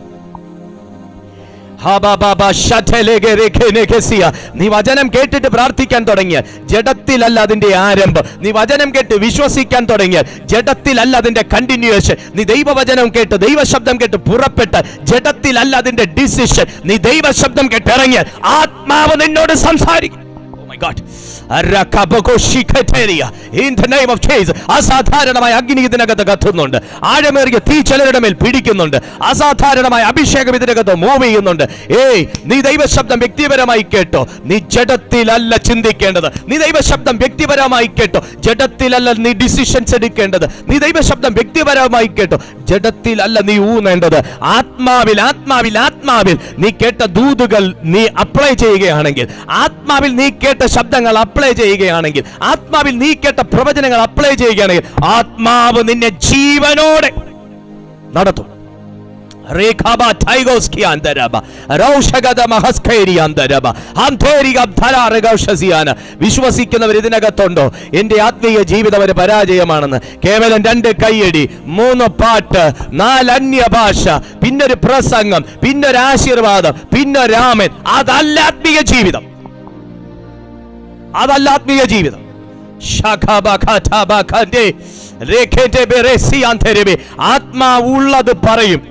ഹാബാബാബാ ഷഠലേഖെ രേഖേനെഖെസിയ. നീ വചനം കേട്ടിട്ട് പ്രാർത്ഥിക്കാൻ തുടങ്ങിയ ജഡത്തിലല്ല അതിന്റെ ആരംഭം നീ വചനം കേട്ട് വിശ്വസിക്കാൻ തുടങ്ങിയ ജഡത്തിലല്ല അതിന്റെ കണ്ടിന്യൂവേഷൻ നീ ദൈവവചനം കേട്ട് ദൈവശബ്ദം കേട്ട് പുറപ്പെട്ട് ജഡത്തിലല്ല അതിന്റെ ഡിസിഷൻ നീ ദൈവശബ്ദം കേട്ട് ഇറങ്ങിയ ആത്മാവ് നിന്നോട് സംസാരിക്കും Oh my God. അരക്കബകോഷിഖറ്റേരിയ. In the name of Jesus. അസാധാരണമായ അഗ്നി ഇതിനകത്ത് കത്തുന്നുണ്ട് ആഴമേറിയ തീ ചിലരുടെ മേൽ പിടിക്കുന്നുണ്ട് അസാധാരണമായ അഭിഷേകം ഇതിനകത്ത് മൂവ് ചെയ്യുന്നുണ്ട് ഏയ് നീ ദൈവശബ്ദം വ്യക്തിപരമായി കേട്ടോ നീ ജഡത്തിലല്ല ചിന്തിക്കേണ്ടത് നീ ദൈവശബ്ദം വ്യക്തിപരമായി കേട്ടോ ജഡത്തിലല്ല നീ ഡിസിഷൻസ് എടുക്കേണ്ടത് നീ ദൈവശബ്ദം വ്യക്തിപരമായി കേട്ടോ ജഡത്തിലല്ല നീ ഊന്നേണ്ടത് ആത്മാവിൽ ആത്മാവിൽ ആത്മാവിൽ നീ കേട്ട ദൂതുകൾ നീ അപ്ലൈ ചെയ്യുകയാണെങ്കിൽ ആത്മാവിൽ നീ കേട്ട ശബ്ദങ്ങൾ അപ്ലൈ ചെയ്യുകയാണെങ്കിൽ ആത്മാവിൽ നീ കേട്ട പ്രവചനങ്ങൾ അപ്ലൈ ചെയ്യുകയാണെങ്കിൽ ആത്മാവ് നിന്നെ ജീവനോടെ നടത്തും രേഖാബ ടൈഗോസ്കി അന്തരബ റൗഷഗത മഹസ്കേരി അന്തരബ അന്തേരിക ധരാരഗൗഷസിയാന വിശ്വസിക്കുന്നവർ ഇതിനകത്തുണ്ടോ എൻ്റെ ആത്മീയ ജീവിതം ഒരു പരാജയമാണെന്ന് കേവലം രണ്ട് കൈയടി മൂന്ന് പാട്ട് നാല് അന്യ ഭാഷ പിന്നൊരു പ്രസംഗം പിന്നൊരു ആശീർവാദം പിന്നൊരാമൻ അതല്ല ആത്മീയ ജീവിതം അതല്ല ആത്മീയ ജീവിതം ശഖബഖഠബഖന്റെ രേഖേറ്റെ ബെറെസിയാന്തരബെ. ആത്മാവുള്ളത് പറയും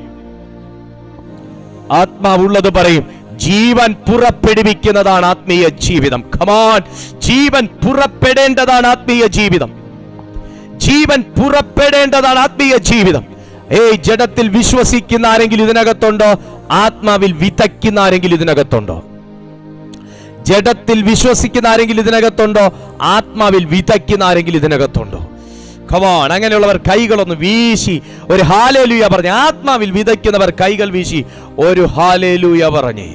ആത്മാവുള്ളത് പറയും ജീവൻ പുറപ്പെടുവിക്കുന്നതാണ് ആത്മീയ ജീവിതം കമാൻ ജീവൻ പുറപ്പെടേണ്ടതാണ് ആത്മീയ ജീവിതം ജീവൻ പുറപ്പെടേണ്ടതാണ് ആത്മീയ ജീവിതം ഏയ് ജഡത്തിൽ വിശ്വസിക്കുന്ന ആരെങ്കിലും ഇതിനകത്തുണ്ടോ ആത്മാവിൽ വിതയ്ക്കുന്ന ആരെങ്കിലും ഇതിനകത്തുണ്ടോ ജഡത്തിൽ വിശ്വസിക്കുന്ന ആരെങ്കിലും ഇതിനകത്തുണ്ടോ ആത്മാവിൽ വിതയ്ക്കുന്ന ആരെങ്കിലും ഇതിനകത്തുണ്ടോ കവാൺ അങ്ങനെയുള്ളവർ കൈകളൊന്ന് വീശി ഒരു ഹാലേലൂയ പറഞ്ഞ് ആത്മാവിൽ വിതയ്ക്കുന്നവർ കൈകൾ വീശി ഒരു ഹാലേലൂയ പറഞ്ഞേ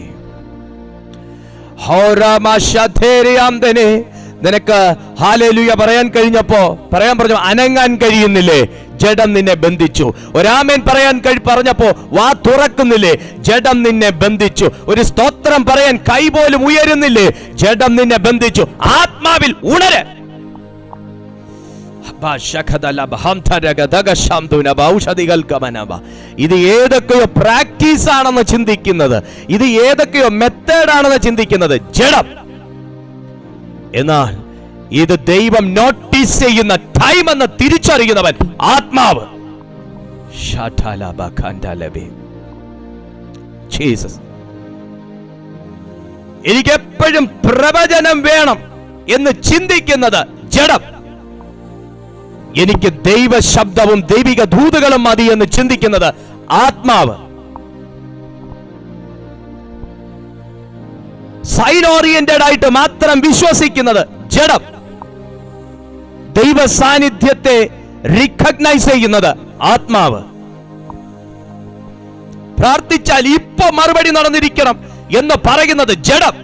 ഹോരാമാശാധേരയാന്തനെ നിനക്ക് ഹാലേലൂയ പറയാൻ കഴിഞ്ഞപ്പോ പറയാൻ പറഞ്ഞു അനങ്ങാൻ കഴിയുന്നില്ലേ ജഡം നിന്നെ ബന്ധിച്ചു ഒരാമേൻ പറയാൻ കഴി പറഞ്ഞപ്പോ വാ തുറക്കുന്നില്ലേ ജഡം നിന്നെ ബന്ധിച്ചു ഒരു സ്തോത്രം പറയാൻ കൈ പോലും ഉയരുന്നില്ലേ ജഡം നിന്നെ ബന്ധിച്ചു ആത്മാവിൽ ഉണര് ഇത് ഏതൊക്കെയോ പ്രാക്ടീസ് ആണെന്ന് ചിന്തിക്കുന്നത് ഇത് ഏതൊക്കെയോ മെത്തേഡ് ആണെന്ന് ചിന്തിക്കുന്നത് ജഡം എന്നാൽ ഇത് ദൈവം നോട്ടീസ് ചെയ്യുന്ന ടൈം എന്ന് തിരിച്ചറിയുന്നവൻ ആത്മാവ് ജീസസ് എനിക്ക് എപ്പോഴും പ്രവചനം വേണം എന്ന് ചിന്തിക്കുന്നത് ജഡം എനിക്ക് ദൈവ ശബ്ദവും ദൈവിക ദൂതുകളും മതി എന്ന് ചിന്തിക്കുന്നത് ആത്മാവ് സൈൻ ഓറിയന്റഡ് ആയിട്ട് മാത്രം വിശ്വസിക്കുന്നത് ജഡം ദൈവ സാന്നിധ്യത്തെ റിക്കഗ്നൈസ് ചെയ്യുന്നത് ആത്മാവ് പ്രാർത്ഥിച്ചാൽ ഇപ്പൊ മറുപടി നടന്നിരിക്കണം എന്ന് പറയുന്നത് ജഡം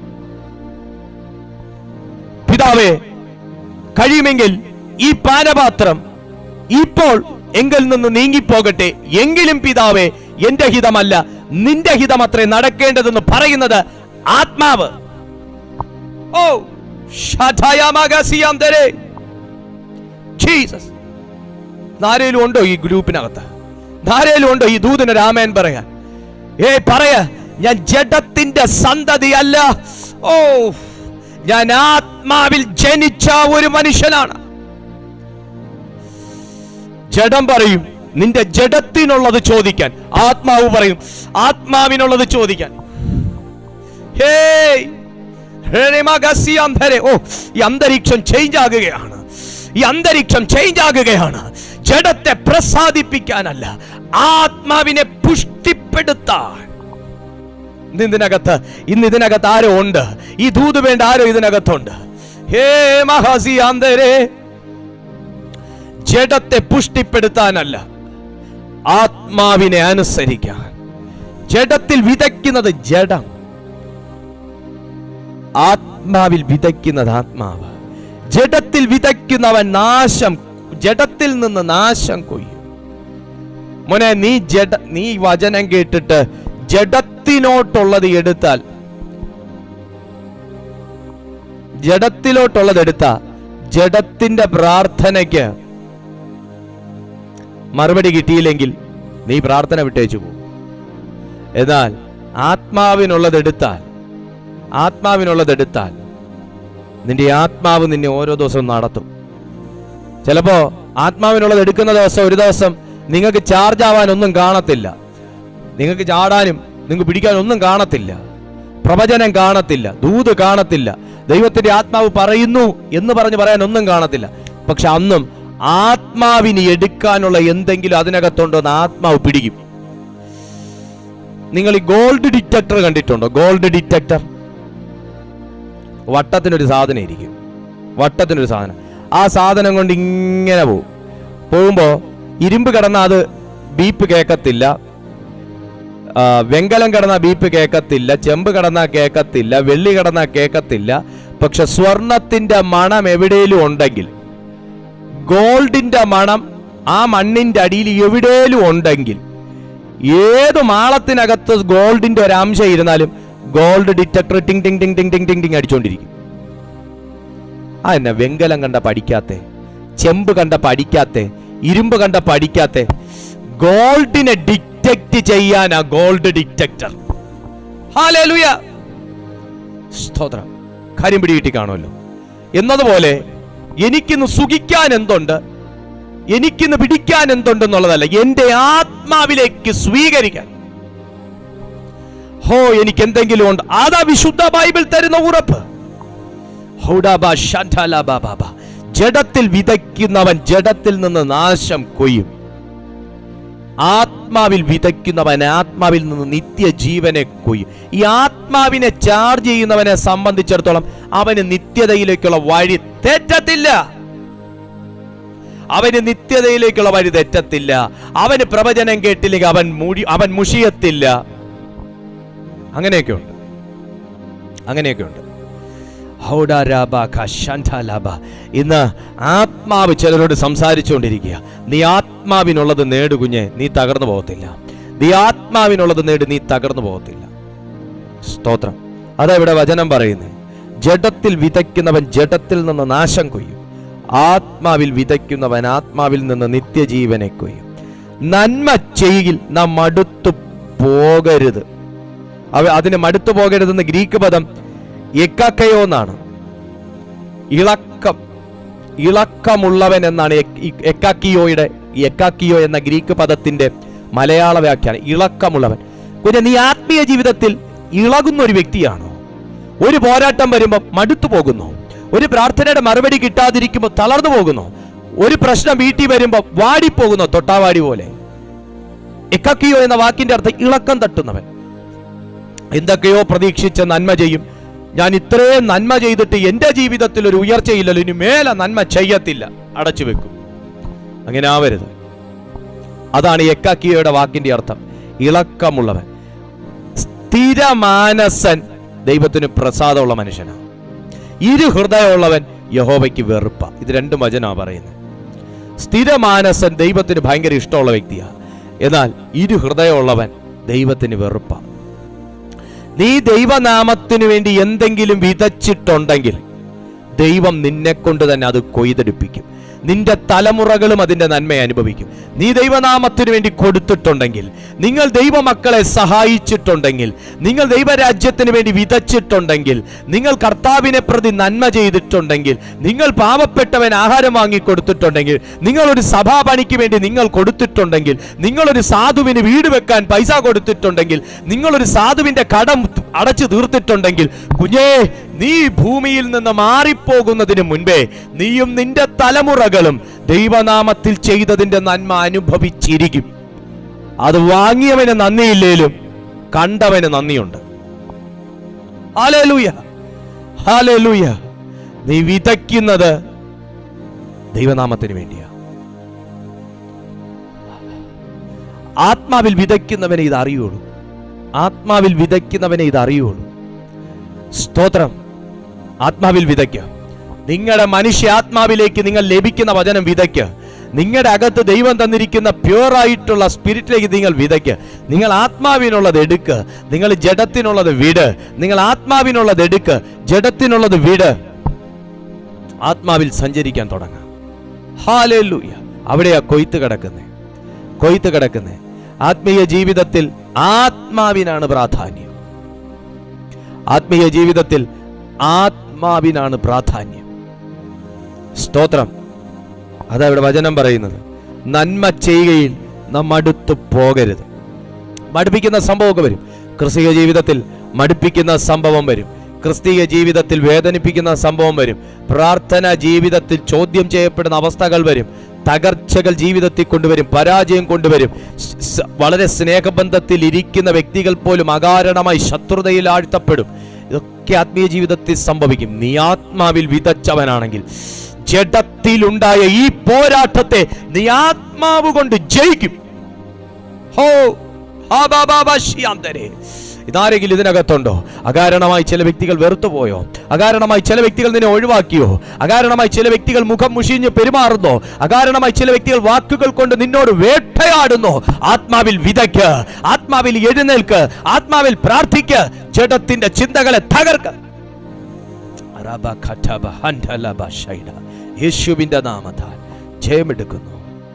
പിതാവേ കഴിയുമെങ്കിൽ ഈ പാനപാത്രം ഇപ്പോൾ എങ്കിൽ നിന്ന് നീങ്ങിപ്പോകട്ടെ എങ്കിലും പിതാവേ എന്റെ ഹിതമല്ല നിന്റെ ഹിതമത്രേ നടക്കേണ്ടതെന്ന് പറയുന്നത് ആത്മാവ് ഓ ഷാഠായാമാകാസിയാന്തരേ. ജീസസ് ആരേലും ഉണ്ടോ ഈ ഗ്രൂപ്പിനകത്ത് ആരേലും ഉണ്ടോ ഈ ദൂതന് രാമേൻ പറയാൻ ഏ പറയ ഞാൻ ജഡത്തിന്റെ സന്തതിയല്ല ഓ ഞാൻ ആത്മാവിൽ ജനിച്ച ഒരു മനുഷ്യനാണ് ജഡം പറയും നിന്റെ ജഡത്തിനുള്ളത് ചോദിക്കാൻ ആത്മാവ് പറയും ആത്മാവിനുള്ളത് ചോദിക്കാൻ ഹേയ് ഹേരേമാഗസ്യാന്ധരെ. ഓ ഈ അന്തരീക്ഷം ചേഞ്ച് ആകുകയാണ് ഈ അന്തരീക്ഷം ചേഞ്ച് ആകുകയാണ് ജഡത്തെ പ്രസാദിപ്പിക്കാനല്ല ആത്മാവിനെ പുഷ്ടിപ്പെടുത്താൻ ഇന്ന് ഇതിനകത്ത് ഇന്ന് ഇതിനകത്ത് ആരോ ഉണ്ട് ഈ ദൂത് വേണ്ട ആരോ ഇതിനകത്തുണ്ട് ഹേ മഹാസിയാന്തരെ ജഡത്തെ പുഷ്ടിപ്പെടുത്താനല്ല ആത്മാവിനെ അനുസരിക്കാൻ ജഡത്തിൽ വിതയ്ക്കുന്നത് ജഡം ആത്മാവിൽ വിതയ്ക്കുന്നത് ആത്മാവ് ജഡത്തിൽ വിതയ്ക്കുന്നവൻ നാശം ജഡത്തിൽ നിന്ന് നാശം കൊയ്യും മോനെ നീ ജഡ നീ വചനം കേട്ടിട്ട് ജഡത്തിനോട്ടുള്ളത് എടുത്താൽ ജഡത്തിലോട്ടുള്ളത് എടുത്ത ജഡത്തിന്റെ പ്രാർത്ഥനയ്ക്ക് മറുപടി കിട്ടിയില്ലെങ്കിൽ നീ പ്രാർത്ഥന വിട്ടേച്ചു പോകും എന്നാൽ ആത്മാവിനുള്ളത് എടുത്താൽ ആത്മാവിനുള്ളത് എടുത്താൽ നിന്റെ ആത്മാവ് നിന്നെ ഓരോ ദിവസവും നടത്തും ചിലപ്പോ ആത്മാവിനുള്ളത് എടുക്കുന്ന ദിവസം ഒരു ദിവസം നിങ്ങൾക്ക് ചാർജ് ആവാൻ ഒന്നും കാണത്തില്ല നിങ്ങൾക്ക് ചാടാനും നിങ്ങൾക്ക് പിടിക്കാനും ഒന്നും കാണത്തില്ല പ്രവചനം കാണത്തില്ല ദൂത് കാണത്തില്ല ദൈവത്തിന്റെ ആത്മാവ് പറയുന്നു എന്ന് പറഞ്ഞ് പറയാൻ ഒന്നും കാണത്തില്ല പക്ഷെ അന്നും ആത്മാവിന് എടുക്കാനുള്ള എന്തെങ്കിലും അതിനകത്തുണ്ടോ എന്ന് ആത്മാവ് പിടിക്കും നിങ്ങൾ ഈ ഗോൾഡ് ഡിറ്റക്ടർ കണ്ടിട്ടുണ്ടോ ഗോൾഡ് ഡിറ്റക്ടർ വട്ടത്തിനൊരു സാധനം ഇരിക്കും വട്ടത്തിനൊരു സാധനം ആ സാധനം കൊണ്ട് ഇങ്ങനെ പോകും പോകുമ്പോൾ ഇരുമ്പ് കിടന്ന അത് ബീപ്പ് കേൾക്കത്തില്ല ആ, വെങ്കലം കിടന്ന ബീപ്പ് കേൾക്കത്തില്ല ചെമ്പ് കിടന്ന കേൾക്കത്തില്ല വെള്ളി കിടന്ന കേൾക്കത്തില്ല പക്ഷെ സ്വർണത്തിന്റെ മണം എവിടെയും ഉണ്ടെങ്കിൽ ഗോൾഡിന്റെ മണം ആ മണ്ണിന്റെ അടിയിൽ എവിടെയും ഉണ്ടെങ്കിൽ ഏത് മാളത്തിനകത്ത് ഗോൾഡിന്റെ ഒരു അംശം ഇരുന്നാലും ഗോൾഡ് ഡിറ്റക്ടർ ടിങ് ടിങ് ടിങ് ടിങ് ടിങ് ടിങ് ടിങ് അടിച്ചോണ്ടിരിക്കും ആ എന്നാ വെങ്കലം കണ്ട പഠിക്കാത്തെ ചെമ്പ് കണ്ട പഠിക്കാത്തെ ഇരുമ്പ് കണ്ട പഠിക്കാത്തെ ഗോൾഡിനെ ഡിറ്റക്ട് ചെയ്യാനാ ഗോൾഡ് ഡിറ്റക്ടർ ഹാലേലുയ സ്തോത്രം കാര്യം പിടികിട്ടി കാണുമല്ലോ എന്നതുപോലെ എനിക്കിന്ന് സുഖിക്കാൻ എന്തുണ്ട് എനിക്കിന്ന് പിടിക്കാൻ എന്തുണ്ടെന്നുള്ളതല്ല എന്റെ ആത്മാവിലേക്ക് സ്വീകരിക്കാൻ ഹോ എനിക്ക് എന്തെങ്കിലും ഉണ്ട് അതാ വിശുദ്ധ ബൈബിൾ തരുന്ന ഉറപ്പ് ഹൗഡാബ ഷാൻഡാലാബാബാബ. ജഡത്തിൽ വിതയ്ക്കുന്നവൻ ജഡത്തിൽ നിന്ന് നാശം കൊയ്യും ആത്മ ആത്മാവിൽ വിതയ്ക്കുന്നവൻ ആത്മാവിൽ നിന്ന് നിത്യജീവനെ കൊയ്യും ഈ ആത്മാവിനെ ചാർജ് ചെയ്യുന്നവനെ സംബന്ധിച്ചിടത്തോളം അവന് നിത്യതയിലേക്കുള്ള വഴി തെറ്റത്തില്ല അവന് നിത്യതയിലേക്കുള്ള വഴി തെറ്റത്തില്ല അവന് പ്രവചനം കേട്ടില്ലെങ്കിൽ അവൻ മുടി അവൻ മുഷിയത്തില്ല അങ്ങനെയൊക്കെ ഉണ്ട് അങ്ങനെയൊക്കെ ഉണ്ട് ഹൗഡാരാബ ഖശാൻഡാലാബ. ഇന്ന് ആത്മാവ് ചിലരോട് സംസാരിച്ചുകൊണ്ടിരിക്കുക നീ ആത്മാവിനുള്ളത് നേട് കുഞ്ഞെ നീ തകർന്നു പോകത്തില്ല നീ ആത്മാവിനുള്ളത് നേട് നീ തകർന്നു പോകത്തില്ല സ്തോത്രം അതാ ഇവിടെ വചനം പറയുന്നത് ജഡത്തിൽ വിതയ്ക്കുന്നവൻ ജഡത്തിൽ നിന്ന് നാശം കൊയ്യും ആത്മാവിൽ വിതയ്ക്കുന്നവൻ ആത്മാവിൽ നിന്ന് നിത്യജീവനെ കൊയ്യും നന്മ ചെയ്യിൽ നാം മടുത്തു പോകരുത് അവ അതിന് മടുത്തു പോകരുതെന്ന് ഗ്രീക്ക് പദം എക്കക്കയോ എന്നാണ് ഇളക്കം ഇളക്കമുള്ളവൻ എന്നാണ് എക്- ഇ- എക്കാക്കിയോയുടെ എക്കാക്കിയോ എന്ന ഗ്രീക്ക് പദത്തിന്റെ മലയാള വ്യാഖ്യാനം ഇളക്കമുള്ളവൻ കുഞ്ഞെ നീ ആത്മീയ ജീവിതത്തിൽ ഇളകുന്ന ഒരു വ്യക്തിയാണോ ഒരു പോരാട്ടം വരുമ്പോൾ മടുത്തു പോകുന്നു ഒരു പ്രാർത്ഥനയുടെ മറുപടി കിട്ടാതിരിക്കുമ്പോൾ തളർന്നു പോകുന്നു ഒരു പ്രശ്നം വീട്ടിൽ വരുമ്പോൾ വാടിപ്പോകുന്നു തൊട്ടാവാടി പോലെ എക്കക്കിയോ എന്ന വാക്കിന്റെ അർത്ഥം ഇളക്കം തട്ടുന്നവൻ എന്തൊക്കെയോ പ്രതീക്ഷിച്ച നന്മ ചെയ്യും ഞാൻ ഇത്രയും നന്മ ചെയ്തിട്ട് എൻ്റെ ജീവിതത്തിൽ ഒരു ഉയർച്ചയില്ലല്ലോ ഇനി മേലെ നന്മ ചെയ്യത്തില്ല അടച്ചു വെക്കും അങ്ങനെ ആവരുത് അതാണ് എക്കാക്കിയോയുടെ വാക്കിന്റെ അർത്ഥം ഇളക്കമുള്ളവൻ സ്ഥിരമാനസൻ ദൈവത്തിന് പ്രസാദമുള്ള മനുഷ്യനാണ് ഇരു ഹൃദയമുള്ളവൻ യഹോവയ്ക്ക് വെറുപ്പ ഇത് രണ്ടും വചനമാണ് പറയുന്നത് സ്ഥിരമാനസൻ ദൈവത്തിന് ഭയങ്കര ഇഷ്ടമുള്ള വ്യക്തിയാണ് എന്നാൽ ഇരു ഹൃദയമുള്ളവൻ ദൈവത്തിന് വെറുപ്പ നീ ദൈവനാമത്തിനു വേണ്ടി എന്തെങ്കിലും വിതച്ചിട്ടുണ്ടെങ്കിൽ ദൈവം നിന്നെ കൊണ്ട് തന്നെ അത് കൊയ്തെടുപ്പിക്കും നിന്റെ തലമുറകളും അതിന്റെ നന്മ അനുഭവിക്കും നീ ദൈവനാമത്തിനു വേണ്ടി കൊടുത്തിട്ടുണ്ടെങ്കിൽ നിങ്ങൾ ദൈവമക്കളെ സഹായിച്ചിട്ടുണ്ടെങ്കിൽ നിങ്ങൾ ദൈവരാജ്യത്തിന് വേണ്ടി വിതച്ചിട്ടുണ്ടെങ്കിൽ നിങ്ങൾ കർത്താവിനെ പ്രതി നന്മ ചെയ്തിട്ടുണ്ടെങ്കിൽ നിങ്ങൾ പാവപ്പെട്ടവൻ ആഹാരം വാങ്ങി കൊടുത്തിട്ടുണ്ടെങ്കിൽ നിങ്ങൾ ഒരു സഭാപണിക്ക് വേണ്ടി നിങ്ങൾ കൊടുത്തിട്ടുണ്ടെങ്കിൽ നിങ്ങളൊരു സാധുവിന് വീട് വെക്കാൻ പൈസ കൊടുത്തിട്ടുണ്ടെങ്കിൽ നിങ്ങളൊരു സാധുവിന്റെ കടം അടച്ചു തീർത്തിട്ടുണ്ടെങ്കിൽ കുഞ്ഞേ നീ ഭൂമിയിൽ നിന്ന് മാറിപ്പോകുന്നതിന് മുൻപേ നീയും നിന്റെ തലമുറകളും ദൈവനാമത്തിൽ ചെയ്തതിന്റെ നന്മ അനുഭവിച്ചിരിക്കും അത് വാങ്ങിയവന് നന്ദിയില്ലേലും കണ്ടവന് നന്ദിയുണ്ട് ഹാലേലൂയ ഹാലേലൂയ നീ വിതയ്ക്കുന്നത് ദൈവനാമത്തിന് വേണ്ടിയാ ആത്മാവിൽ വിതയ്ക്കുന്നവനെ ഇത് അറിയുള്ളൂ ആത്മാവിൽ വിതയ്ക്കുന്നവനെ ഇത് അറിയുള്ളൂ സ്തോത്രം ആത്മാവിൽ വിതയ്ക്കുക നിങ്ങളുടെ മനുഷ്യ ആത്മാവിലേക്ക് നിങ്ങൾ ലഭിക്കുന്ന വചനം വിതയ്ക്കുക നിങ്ങളുടെ അകത്ത് ദൈവം തന്നിരിക്കുന്ന പ്യുവർ ആയിട്ടുള്ള സ്പിരിറ്റിലേക്ക് നിങ്ങൾ വിതയ്ക്കുക നിങ്ങൾ ആത്മാവിനുള്ളത് എടുക്കുക നിങ്ങൾ ജഡത്തിനുള്ളത് വിട് നിങ്ങൾ ആത്മാവിനുള്ളത് എടുക്കുക ജഡത്തിനുള്ളത് വിട് ആത്മാവിൽ സഞ്ചരിക്കാൻ തുടങ്ങാം ഹാലേലൂയ അവിടെയാ കൊയ്ത്ത് കിടക്കുന്നത് കൊയ്ത്ത് കിടക്കുന്നത് ആത്മീയ ജീവിതത്തിൽ ആത്മാവിനാണ് പ്രാധാന്യം ആത്മീയ ജീവിതത്തിൽ ആത്മാവിനാണ് പ്രാധാന്യം സ്തോത്രം അതാ ഇവിടെ വചനം പറയുന്നത് നന്മ ചെയ്യുകയിൽ നാം മടുത്തു പോകരുത് മടുപ്പിക്കുന്ന സംഭവമൊക്കെ വരും ക്രിസ്തീയ ജീവിതത്തിൽ മടുപ്പിക്കുന്ന സംഭവം വരും ക്രിസ്തീയ ജീവിതത്തിൽ വേദനിപ്പിക്കുന്ന സംഭവം വരും പ്രാർത്ഥന ജീവിതത്തിൽ ചോദ്യം ചെയ്യപ്പെടുന്ന അവസ്ഥകൾ വരും തകർച്ചകൾ ജീവിതത്തിൽ കൊണ്ടുവരും പരാജയം കൊണ്ടുവരും സ്- സ്- വളരെ സ്നേഹബന്ധത്തിൽ ഇരിക്കുന്ന വ്യക്തികൾ പോലും അകാരണമായി ശത്രുതയിൽ ആഴ്ത്തപ്പെടും ഇതൊക്കെ ആത്മീയ ജീവിതത്തിൽ സംഭവിക്കും നീ ആത്മാവിൽ വിതച്ചവനാണെങ്കിൽ ജഡത്തിലുണ്ടായ ഈ പോരാട്ടത്തെ നീ ആത്മാവ് കൊണ്ട് ജയിക്കും ഹോ ഹാ ബാ ബാ ബാ ശ്യാന്തരെ. ഇതാരെങ്കിലും ഇതിനകത്തുണ്ടോ അകാരണമായി ചില വ്യക്തികൾ വെറുത്തുപോയോ അകാരണമായി ചില വ്യക്തികൾ നിന്നെ ഒഴിവാക്കിയോ അകാരണമായി ചില വ്യക്തികൾ മുഖം മുഷിഞ്ഞ് പെരുമാറുന്നോ അകാരണമായി ചില വ്യക്തികൾ വാക്കുകൾ കൊണ്ട് നിന്നോട് വേട്ടയാടുന്നു ആത്മാവിൽ വിതയ്ക്ക് ആത്മാവിൽ എഴുന്നേൽക്ക് ആത്മാവിൽ പ്രാർത്ഥിക്ക് ജഡത്തിന്റെ ചിന്തകളെ തകർക്ക് റബ ഖറ്റബ ഹൻഡലബ ഷൈഡ. യേശുവിന്റെ നാമത്താൽ ജയമെടുക്കുന്നു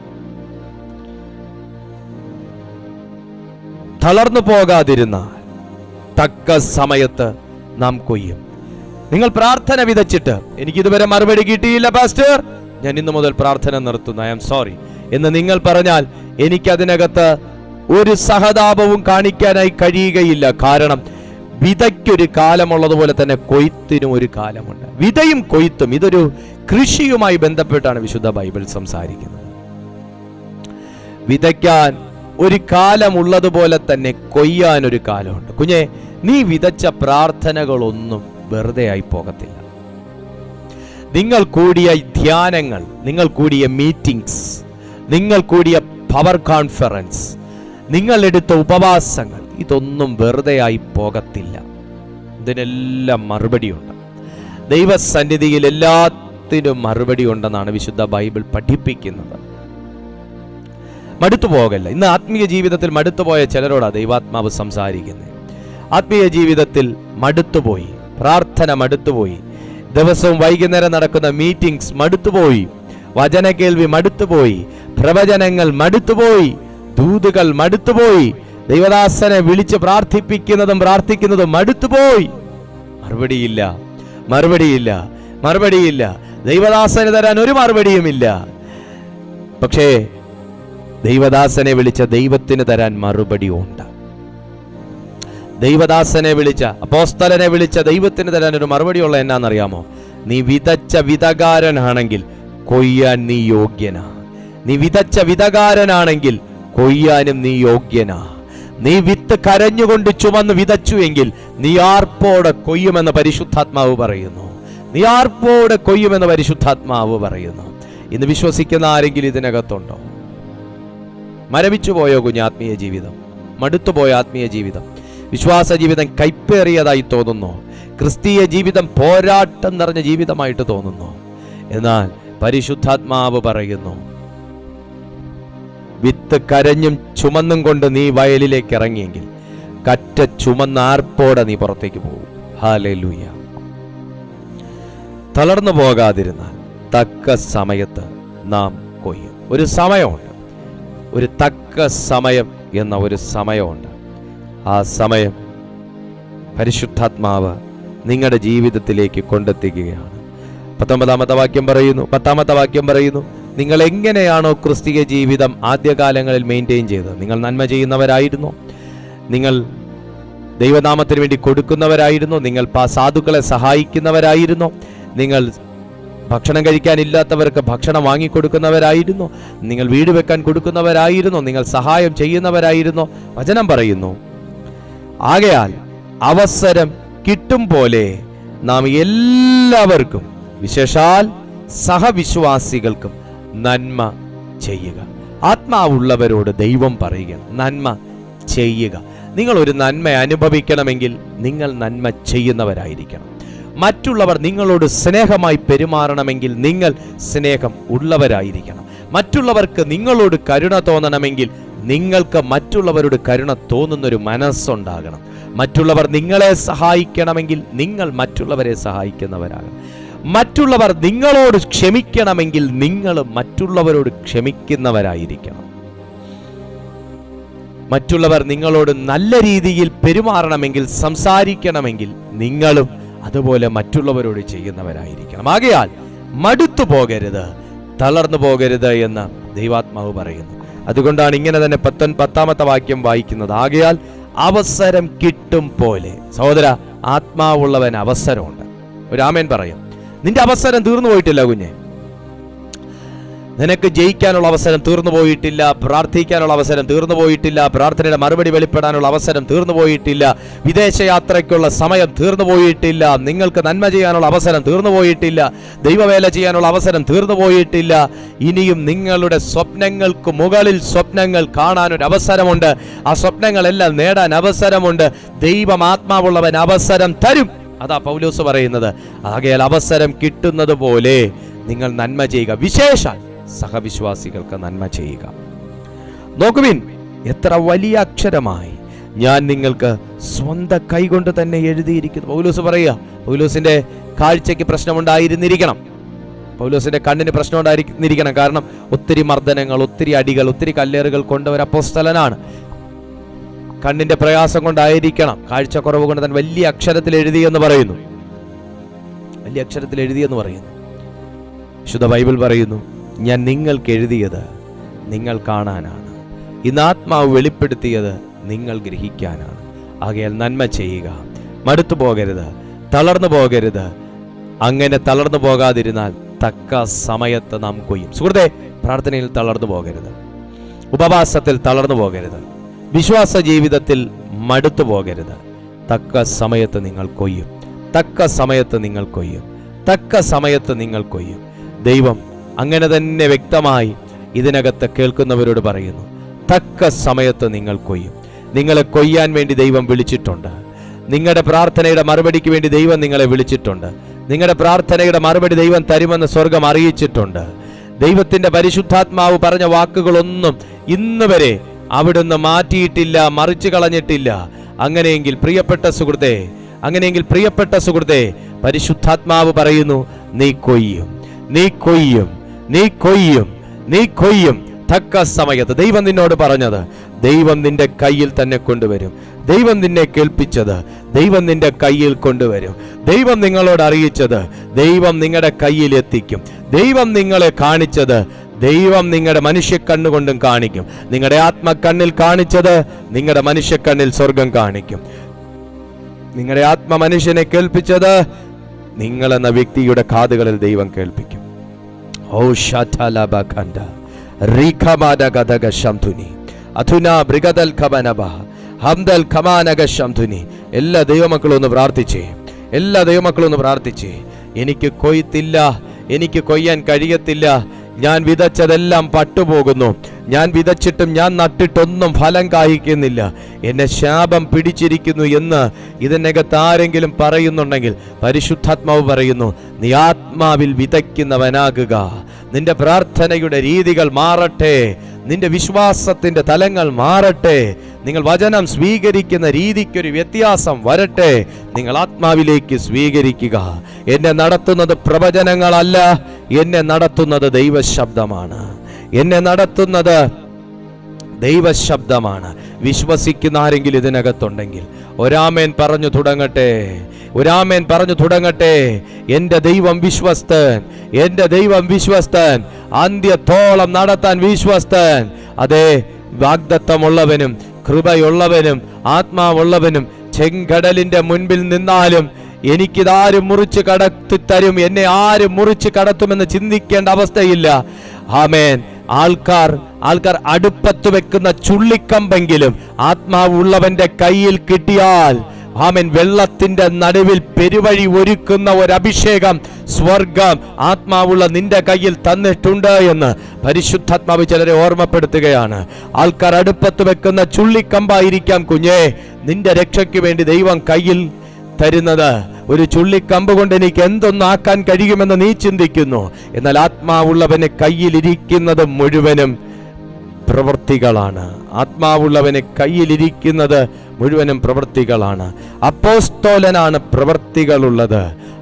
തളർന്നു പോകാതിരുന്നാൽ തക്ക സമയത്ത് നാം കൊയ്യും നിങ്ങൾ പ്രാർത്ഥന വിതച്ചിട്ട് എനിക്ക് ഇതുവരെ മറുപടി കിട്ടിയില്ല പാസ്റ്റർ ഞാൻ ഇന്നു മുതൽ പ്രാർത്ഥന നിർത്തുന്നു ഐ ആം സോറി എന്ന് നിങ്ങൾ പറഞ്ഞാൽ എനിക്കതിനകത്ത് ഒരു സഹതാപവും കാണിക്കാനായി കഴിയുകയില്ല കാരണം വിതയ്ക്കൊരു കാലമുള്ളതുപോലെ തന്നെ കൊയ്ത്തിനും ഒരു കാലമുണ്ട് വിതയും കൊയ്ത്തും ഇതൊരു കൃഷിയുമായി ബന്ധപ്പെട്ടാണ് വിശുദ്ധ ബൈബിൾ സംസാരിക്കുന്നത് വിതയ്ക്കാൻ ഒരു കാലമുള്ളതുപോലെ തന്നെ കൊയ്യാനൊരു കാലമുണ്ട് കുഞ്ഞെ നീ വിതച്ച പ്രാർത്ഥനകളൊന്നും വെറുതെ ആയി പോകത്തില്ല നിങ്ങൾ കൂടിയ ധ്യാനങ്ങൾ നിങ്ങൾ കൂടിയ മീറ്റിംഗ്സ് നിങ്ങൾ കൂടിയ പവർ കോൺഫറൻസ് നിങ്ങൾ എടുത്ത ഉപവാസങ്ങൾ ഇതൊന്നും വെറുതെ ആയി പോകത്തില്ല ഇതിനെല്ലാം മറുപടിയുണ്ട് ദൈവസന്നിധിയിൽ എല്ലാത്തിനും മറുപടി ഉണ്ടെന്നാണ് വിശുദ്ധ ബൈബിൾ പഠിപ്പിക്കുന്നത് മടുത്തു പോകല്ല ഇന്ന് ആത്മീയ ജീവിതത്തിൽ മടുത്തുപോയ ചിലരോടാണ് ദൈവാത്മാവ് സംസാരിക്കുന്നത് ആത്മീയ ജീവിതത്തിൽ മടുത്തുപോയി പ്രാർത്ഥന മടുത്തുപോയി ദിവസവും വൈകുന്നേരം നടക്കുന്ന മീറ്റിംഗ്സ് മടുത്തുപോയി വചന കേൾവി മടുത്തുപോയി പ്രവചനങ്ങൾ മടുത്തുപോയി ദൂതുകൾ മടുത്തുപോയി ദൈവദാസനെ വിളിച്ച് പ്രാർത്ഥിപ്പിക്കുന്നതും പ്രാർത്ഥിക്കുന്നതും മടുത്തുപോയി മറുപടിയില്ല മറുപടിയില്ല മറുപടിയില്ല ദൈവദാസന് തരാൻ ഒരു മറുപടിയുമില്ല പക്ഷേ ദൈവദാസനെ വിളിച്ച ദൈവത്തിന് തരാൻ മറുപടി ഉണ്ട് ദൈവദാസനെ വിളിച്ച അപ്പോസ്തലനെ വിളിച്ച ദൈവത്തിന് തരാൻ ഒരു മറുപടിയുള്ള എന്നാന്നറിയാമോ നീ വിതച്ച വിതകാരനാണെങ്കിൽ കൊയ്യാൻ നീ യോഗ്യനാ നീ വിതച്ച വിതകാരനാണെങ്കിൽ കൊയ്യാനും നീ യോഗ്യനാ നീ വിത്ത് കരഞ്ഞുകൊണ്ട് ചുമന്ന് വിതച്ചു എങ്കിൽ നീ ആർപ്പോടെ കൊയ്യുമെന്ന് പരിശുദ്ധാത്മാവ് പറയുന്നു നീ ആർപ്പോടെ കൊയ്യുമെന്ന് പരിശുദ്ധാത്മാവ് പറയുന്നു ഇന്ന് വിശ്വസിക്കുന്ന ആരെങ്കിലും ഇതിനകത്തുണ്ടോ മരവിച്ചു പോയോ കുഞ്ഞ് ആത്മീയ ജീവിതം മടുത്തുപോയ ആത്മീയ ജീവിതം വിശ്വാസ ജീവിതം കൈപ്പേറിയതായി തോന്നുന്നു ക്രിസ്തീയ ജീവിതം പോരാട്ടം നിറഞ്ഞ ജീവിതമായിട്ട് തോന്നുന്നു എന്നാൽ പരിശുദ്ധാത്മാവ് പറയുന്നു വിത്ത് കരഞ്ഞും ചുമന്നും കൊണ്ട് നീ വയലിലേക്ക് ഇറങ്ങിയെങ്കിൽ കറ്റ ചുമന്ന ആർപ്പോടെ നീ പുറത്തേക്ക് പോകും ഹാലൂയ തളർന്നു പോകാതിരുന്നാൽ തക്ക സമയത്ത് നാം കൊയ്യും ഒരു സമയമുണ്ട് ഒരു തക്ക സമയം എന്ന ഒരു സമയമുണ്ട് ആ സമയം പരിശുദ്ധാത്മാവ് നിങ്ങളുടെ ജീവിതത്തിലേക്ക് കൊണ്ടെത്തിക്കുകയാണ് പത്തൊമ്പതാമത്തെ വാക്യം പറയുന്നു പത്താമത്തെ വാക്യം പറയുന്നു നിങ്ങൾ എങ്ങനെയാണോ ക്രിസ്തീയ ജീവിതം ആദ്യകാലങ്ങളിൽ മെയിൻറ്റെയിൻ ചെയ്തത് നിങ്ങൾ നന്മ ചെയ്യുന്നവരായിരുന്നു നിങ്ങൾ ദൈവനാമത്തിന് വേണ്ടി കൊടുക്കുന്നവരായിരുന്നു നിങ്ങൾ പാ- സാധുക്കളെ സഹായിക്കുന്നവരായിരുന്നു നിങ്ങൾ ഭക്ഷണം കഴിക്കാനില്ലാത്തവർക്ക് ഭക്ഷണം വാങ്ങിക്കൊടുക്കുന്നവരായിരുന്നു നിങ്ങൾ വീട് വെക്കാൻ കൊടുക്കുന്നവരായിരുന്നു നിങ്ങൾ സഹായം ചെയ്യുന്നവരായിരുന്നു വചനം പറയുന്നു ആകയാൽ അവസരം കിട്ടും പോലെ നാം എല്ലാവർക്കും വിശേഷാൽ സഹവിശ്വാസികൾക്കും നന്മ ചെയ്യുക ആത്മാവുള്ളവരോട് ദൈവം പറയുക നന്മ ചെയ്യുക നിങ്ങൾ ഒരു നന്മ അനുഭവിക്കണമെങ്കിൽ നിങ്ങൾ നന്മ ചെയ്യുന്നവരായിരിക്കണം മറ്റുള്ളവർ നിങ്ങളോട് സ്നേഹമായി പെരുമാറണമെങ്കിൽ നിങ്ങൾ സ്നേഹം ഉള്ളവരായിരിക്കണം മറ്റുള്ളവർക്ക് നിങ്ങളോട് കരുണ തോന്നണമെങ്കിൽ നിങ്ങൾക്ക് മറ്റുള്ളവരോട് കരുണ തോന്നുന്നൊരു മനസ്സുണ്ടാകണം മറ്റുള്ളവർ നിങ്ങളെ സഹായിക്കണമെങ്കിൽ നിങ്ങൾ മറ്റുള്ളവരെ സഹായിക്കുന്നവരാകണം മറ്റുള്ളവർ നിങ്ങളോട് ക്ഷമിക്കണമെങ്കിൽ നിങ്ങൾ മറ്റുള്ളവരോട് ക്ഷമിക്കുന്നവരായിരിക്കണം മറ്റുള്ളവർ നിങ്ങളോട് നല്ല രീതിയിൽ പെരുമാറണമെങ്കിൽ സംസാരിക്കണമെങ്കിൽ നിങ്ങളും അതുപോലെ മറ്റുള്ളവരോട് ചെയ്യുന്നവരായിരിക്കണം ആകയാൽ മടുത്തു പോകരുത് തളർന്നു പോകരുത് എന്ന് ദൈവാത്മാവ് പറയുന്നു അതുകൊണ്ടാണ് ഇങ്ങനെ തന്നെ പത്തൊൻ പത്താമത്തെ വാക്യം വായിക്കുന്നത് ആകയാൽ അവസരം കിട്ടും പോലെ സഹോദര ആത്മാവുള്ളവൻ അവസരമുണ്ട് ഒരു ആമേൻ പറയും നിന്റെ അവസരം തീർന്നു പോയിട്ടില്ല കുഞ്ഞെ നിനക്ക് ജയിക്കാനുള്ള അവസരം തീർന്നു പോയിട്ടില്ല പ്രാർത്ഥിക്കാനുള്ള അവസരം തീർന്നു പോയിട്ടില്ല പ്രാർത്ഥനയുടെ മറുപടി വെളിപ്പെടാനുള്ള അവസരം തീർന്നു പോയിട്ടില്ല വിദേശയാത്രയ്ക്കുള്ള സമയം തീർന്നു പോയിട്ടില്ല നിങ്ങൾക്ക് നന്മ ചെയ്യാനുള്ള അവസരം തീർന്നു പോയിട്ടില്ല ദൈവവേല ചെയ്യാനുള്ള അവസരം തീർന്നു പോയിട്ടില്ല ഇനിയും നിങ്ങളുടെ സ്വപ്നങ്ങൾക്ക് മുകളിൽ സ്വപ്നങ്ങൾ കാണാനൊരു അവസരമുണ്ട് ആ സ്വപ്നങ്ങളെല്ലാം നേടാൻ അവസരമുണ്ട് ദൈവം ആത്മാവുള്ളവൻ അവസരം തരും അതാ പൗലോസ് പറയുന്നത് ആകയാൽ അവസരം കിട്ടുന്നത് പോലെ നിങ്ങൾ നന്മ ചെയ്യുക വിശേഷാൽ സഹവിശ്വാസികൾക്ക് നന്മ ചെയ്യുക നോക്കുവിൻ എത്ര വലിയ അക്ഷരമായി ഞാൻ നിങ്ങൾക്ക് സ്വന്തം കൈകൊണ്ട് തന്നെ എഴുതിയിരിക്കുന്നു പൗലോസ് പറയുക പൗലോസിന്റെ കാഴ്ചയ്ക്ക് പ്രശ്നമുണ്ടായിരുന്നിരിക്കണം പൗലോസിന്റെ കണ്ണിന് പ്രശ്നം ഉണ്ടായിരിന്നിരിക്കണം കാരണം ഒത്തിരി മർദ്ദനങ്ങൾ ഒത്തിരി അടികൾ ഒത്തിരി കല്ലേറുകൾ കൊണ്ട് ഒരു അപ്പോസ്തലനാണ് കണ്ണിന്റെ പ്രയാസം കൊണ്ടായിരിക്കണം കാഴ്ചക്കുറവ് കൊണ്ട് തന്നെ വലിയ അക്ഷരത്തിൽ എഴുതി എന്ന് പറയുന്നു വലിയ അക്ഷരത്തിൽ എഴുതി എന്ന് പറയുന്നു ശുദ്ധ ബൈബിൾ പറയുന്നു ഞാൻ നിങ്ങൾക്ക് എഴുതിയത് നിങ്ങൾ കാണാനാണ് ഇന്ന് ആത്മാവ് വെളിപ്പെടുത്തിയത് നിങ്ങൾ ഗ്രഹിക്കാനാണ് ആകയാൽ നന്മ ചെയ്യുക മടുത്തു പോകരുത് തളർന്നു പോകരുത് അങ്ങനെ തളർന്നു പോകാതിരുന്നാൽ തക്ക സമയത്ത് നാം കൊയ്യും സുഹൃത്തെ പ്രാർത്ഥനയിൽ തളർന്നു പോകരുത് ഉപവാസത്തിൽ തളർന്നു പോകരുത് വിശ്വാസ ജീവിതത്തിൽ മടുത്തു പോകരുത് തക്ക സമയത്ത് നിങ്ങൾ കൊയ്യും തക്ക സമയത്ത് നിങ്ങൾ കൊയ്യും തക്ക സമയത്ത് നിങ്ങൾ കൊയ്യും ദൈവം അങ്ങനെ തന്നെ വ്യക്തമായി ഇതിനകത്ത് കേൾക്കുന്നവരോട് പറയുന്നു തക്ക സമയത്ത് നിങ്ങൾ കൊയ്യും നിങ്ങളെ കൊയ്യാൻ വേണ്ടി ദൈവം വിളിച്ചിട്ടുണ്ട് നിങ്ങളുടെ പ്രാർത്ഥനയുടെ മറുപടിക്ക് വേണ്ടി ദൈവം നിങ്ങളെ വിളിച്ചിട്ടുണ്ട് നിങ്ങളുടെ പ്രാർത്ഥനയുടെ മറുപടി ദൈവം തരുമെന്ന് സ്വർഗം അറിയിച്ചിട്ടുണ്ട് ദൈവത്തിന്റെ പരിശുദ്ധാത്മാവ് പറഞ്ഞ വാക്കുകളൊന്നും ഇന്ന് വരെ അവിടുന്ന് മാറ്റിയിട്ടില്ല മറിച്ചു കളഞ്ഞിട്ടില്ല അങ്ങനെയെങ്കിൽ പ്രിയപ്പെട്ട സുഹൃത്തെ അങ്ങനെയെങ്കിൽ പ്രിയപ്പെട്ട സുഹൃത്തെ പരിശുദ്ധാത്മാവ് പറയുന്നു നീ കൊയ്യും നീ കൊയ്യും നീ കൊയ്യും നീ കൊയ്യും തക്ക സമയത്ത് ദൈവം നിന്നോട് പറഞ്ഞത് ദൈവം നിന്റെ കയ്യിൽ തന്നെ കൊണ്ടുവരും ദൈവം നിന്നെ കേൾപ്പിച്ചത് ദൈവം നിന്റെ കയ്യിൽ കൊണ്ടുവരും ദൈവം നിങ്ങളോട് അറിയിച്ചത് ദൈവം നിങ്ങളുടെ കയ്യിൽ എത്തിക്കും ദൈവം നിങ്ങളെ കാണിച്ചത് ദൈവം നിങ്ങളുടെ മനുഷ്യക്കണ്ണുകൊണ്ടും കാണിക്കും നിങ്ങളുടെ ആത്മക്കണ്ണിൽ കാണിച്ചത് നിങ്ങളുടെ മനുഷ്യക്കണ്ണിൽ സ്വർഗം കാണിക്കും നിങ്ങളുടെ ആത്മ മനുഷ്യനെ കേൾപ്പിച്ചത് നിങ്ങൾ എന്ന വ്യക്തിയുടെ കാതുകളിൽ ദൈവം കേൾപ്പിക്കും ഓ ശാഠാലബഖണ്ഡ റീഖമാനഗതക ശംധുനി അധുന മൃഗതൽ ഖമനബ ഹംദൽ ഖമാനക ശംധുനി എല്ലാ ദൈവമക്കളും ഒന്ന് പ്രാർത്ഥിച്ചേ എല്ലാ ദൈവമക്കളും ഒന്ന് പ്രാർത്ഥിച്ചേ എനിക്ക് കൊയ്ത്തില്ല എനിക്ക് കൊയ്യാൻ കഴിയത്തില്ല ഞാൻ വിതച്ചതെല്ലാം പട്ടുപോകുന്നു ഞാൻ വിതച്ചിട്ടും ഞാൻ നട്ടിട്ടൊന്നും ഫലം കായ്ക്കുന്നില്ല എന്നെ ശാപം പിടിച്ചിരിക്കുന്നു എന്ന് ഇതിനകത്ത് ആരെങ്കിലും പറയുന്നുണ്ടെങ്കിൽ പരിശുദ്ധാത്മാവ് പറയുന്നു നീ ആത്മാവിൽ വിതയ്ക്കുന്നവനാകുക നിന്റെ പ്രാർത്ഥനയുടെ രീതികൾ മാറട്ടെ നിന്റെ വിശ്വാസത്തിന്റെ തലങ്ങൾ മാറട്ടെ നിങ്ങൾ വചനം സ്വീകരിക്കുന്ന രീതിക്കൊരു വ്യത്യാസം വരട്ടെ നിങ്ങൾ ആത്മാവിലേക്ക് സ്വീകരിക്കുക എന്നെ നടത്തുന്നത് പ്രവചനങ്ങളല്ല എന്നെ നടത്തുന്നത് ദൈവശബ്ദമാണ് എന്നെ നടത്തുന്നത് ദൈവശബ്ദമാണ് വിശ്വസിക്കുന്ന ആരെങ്കിലും ഇതിനകത്തുണ്ടെങ്കിൽ ഒരാമേൻ പറഞ്ഞു തുടങ്ങട്ടെ ഒരാമേൻ പറഞ്ഞു തുടങ്ങട്ടെ എൻ്റെ ദൈവം വിശ്വസ്തൻ എൻ്റെ ദൈവം വിശ്വസ്തൻ അന്ത്യത്തോളം നടത്താൻ വിശ്വസ്തൻ അതെ വാഗ്ദത്തമുള്ളവനും കൃപയുള്ളവനും ആത്മാവുള്ളവനും ചെങ്കടലിന്റെ മുൻപിൽ നിന്നാലും എനിക്കിതാരും മുറിച്ച് കടത്തി തരും എന്നെ ആരും മുറിച്ച് കടത്തുമെന്ന് ചിന്തിക്കേണ്ട അവസ്ഥയില്ല ആമേൻ ആൾക്കാർ ആൾക്കാർ അടുപ്പത്ത് വെക്കുന്ന ചുള്ളിക്കമ്പെങ്കിലും ആത്മാവുള്ളവന്റെ കയ്യിൽ കിട്ടിയാൽ ആമൻ വെള്ളത്തിന്റെ നടുവിൽ പെരുവഴി ഒരുക്കുന്ന ഒരു അഭിഷേകം സ്വർഗം ആത്മാവുള്ള നിന്റെ കയ്യിൽ തന്നിട്ടുണ്ട് എന്ന് പരിശുദ്ധാത്മാവ് ചിലരെ ഓർമ്മപ്പെടുത്തുകയാണ് ആൾക്കാർ അടുപ്പത്ത് വെക്കുന്ന ചുള്ളിക്കമ്പായിരിക്കാം കുഞ്ഞേ നിന്റെ രക്ഷയ്ക്ക് വേണ്ടി ദൈവം കയ്യിൽ തരുന്നത് ഒരു ചുള്ളിക്കമ്പ് കൊണ്ട് എനിക്ക് എന്തൊന്നാക്കാൻ കഴിയുമെന്ന് നീ ചിന്തിക്കുന്നു എന്നാൽ ആത്മാവുള്ളവന് കയ്യിലിരിക്കുന്നത് മുഴുവനും പ്രവൃത്തികളാണ് ആത്മാവുള്ളവന് കയ്യിലിരിക്കുന്നത് മുഴുവനും പ്രവൃത്തികളാണ് അപ്പോസ്തോലനാണ് പ്രവൃത്തികളുള്ളത്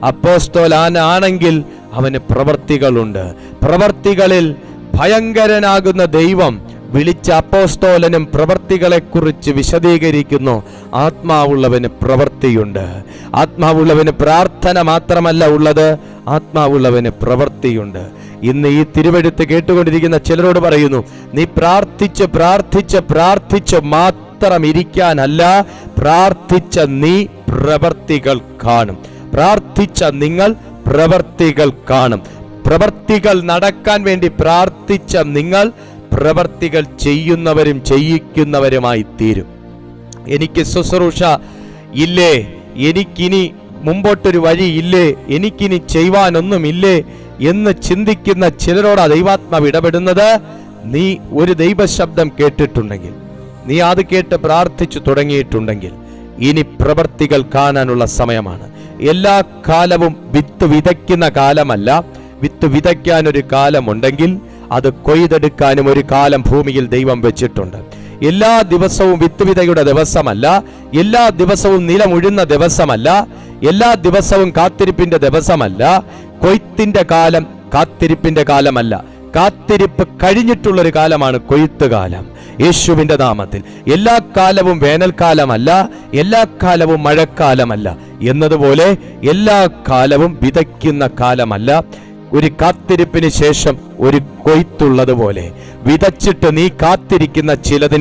അപ്പോസ്തോലാനാണെങ്കിൽ അവന് പ്രവൃത്തികളുണ്ട് പ്രവൃത്തികളിൽ ഭയങ്കരനാകുന്ന ദൈവം വിളിച്ച അപ്പോസ്തോലനും പ്രവൃത്തികളെക്കുറിച്ച് വിശദീകരിക്കുന്നു ആത്മാവുള്ളവന് പ്രവൃത്തിയുണ്ട് ആത്മാവുള്ളവന് പ്രാർത്ഥന മാത്രമല്ല ഉള്ളത് ആത്മാവുള്ളവന് പ്രവൃത്തിയുണ്ട് ഇന്ന് ഈ തിരുവെഴുത്ത് കേട്ടുകൊണ്ടിരിക്കുന്ന ചിലരോട് പറയുന്നു നീ പ്രാർത്ഥിച്ച് പ്രാർത്ഥിച്ച് പ്രാർത്ഥിച്ച് മാത്രം ഇരിക്കാനല്ല പ്രാർത്ഥിച്ച നീ പ്രവർത്തികൾ കാണും പ്രാർത്ഥിച്ച നിങ്ങൾ പ്രവർത്തികൾ കാണും പ്രവർത്തികൾ നടക്കാൻ വേണ്ടി പ്രാർത്ഥിച്ച നിങ്ങൾ പ്രവർത്തികൾ ചെയ്യുന്നവരും ചെയ്യിക്കുന്നവരുമായി തീരും എനിക്ക് ശുശ്രൂഷ ഇല്ലേ എനിക്കിനി മുമ്പോട്ടൊരു വഴി ഇല്ലേ എനിക്കിനി ചെയ്യുവാനൊന്നുമില്ലേ എന്ന് ചിന്തിക്കുന്ന ചിലരോടാ ദൈവാത്മാവ് ഇടപെടുന്നത് നീ ഒരു ദൈവശബ്ദം കേട്ടിട്ടുണ്ടെങ്കിൽ നീ അത് കേട്ട് പ്രാർത്ഥിച്ചു തുടങ്ങിയിട്ടുണ്ടെങ്കിൽ ഇനി പ്രവർത്തികൾ കാണാനുള്ള സമയമാണ് എല്ലാ കാലവും വിത്ത് വിതയ്ക്കുന്ന കാലമല്ല വിത്ത് വിതയ്ക്കാൻ ഒരു കാലമുണ്ടെങ്കിൽ അത് കൊയ്തെടുക്കാനും ഒരു കാലം ഭൂമിയിൽ ദൈവം വെച്ചിട്ടുണ്ട് എല്ലാ ദിവസവും വിത്ത് വിതയുടെ ദിവസമല്ല എല്ലാ ദിവസവും നിലമുഴുന്ന ദിവസമല്ല എല്ലാ ദിവസവും കാത്തിരിപ്പിന്റെ ദിവസമല്ല കൊയ്ത്തിന്റെ കാലം കാത്തിരിപ്പിന്റെ കാലമല്ല കാത്തിരിപ്പ് കഴിഞ്ഞിട്ടുള്ളൊരു കാലമാണ് കൊയ്ത്ത് കാലം യേശുവിന്റെ നാമത്തിൽ എല്ലാ കാലവും വേനൽക്കാലമല്ല എല്ലാ കാലവും മഴക്കാലമല്ല എന്നതുപോലെ എല്ലാ കാലവും വിതയ്ക്കുന്ന കാലമല്ല ഒരു കാത്തിരിപ്പിന് ശേഷം ഒരു കൊയ്ത്തുള്ളതുപോലെ വിതച്ചിട്ട് നീ കാത്തിരിക്കുന്ന ചിലതിനെ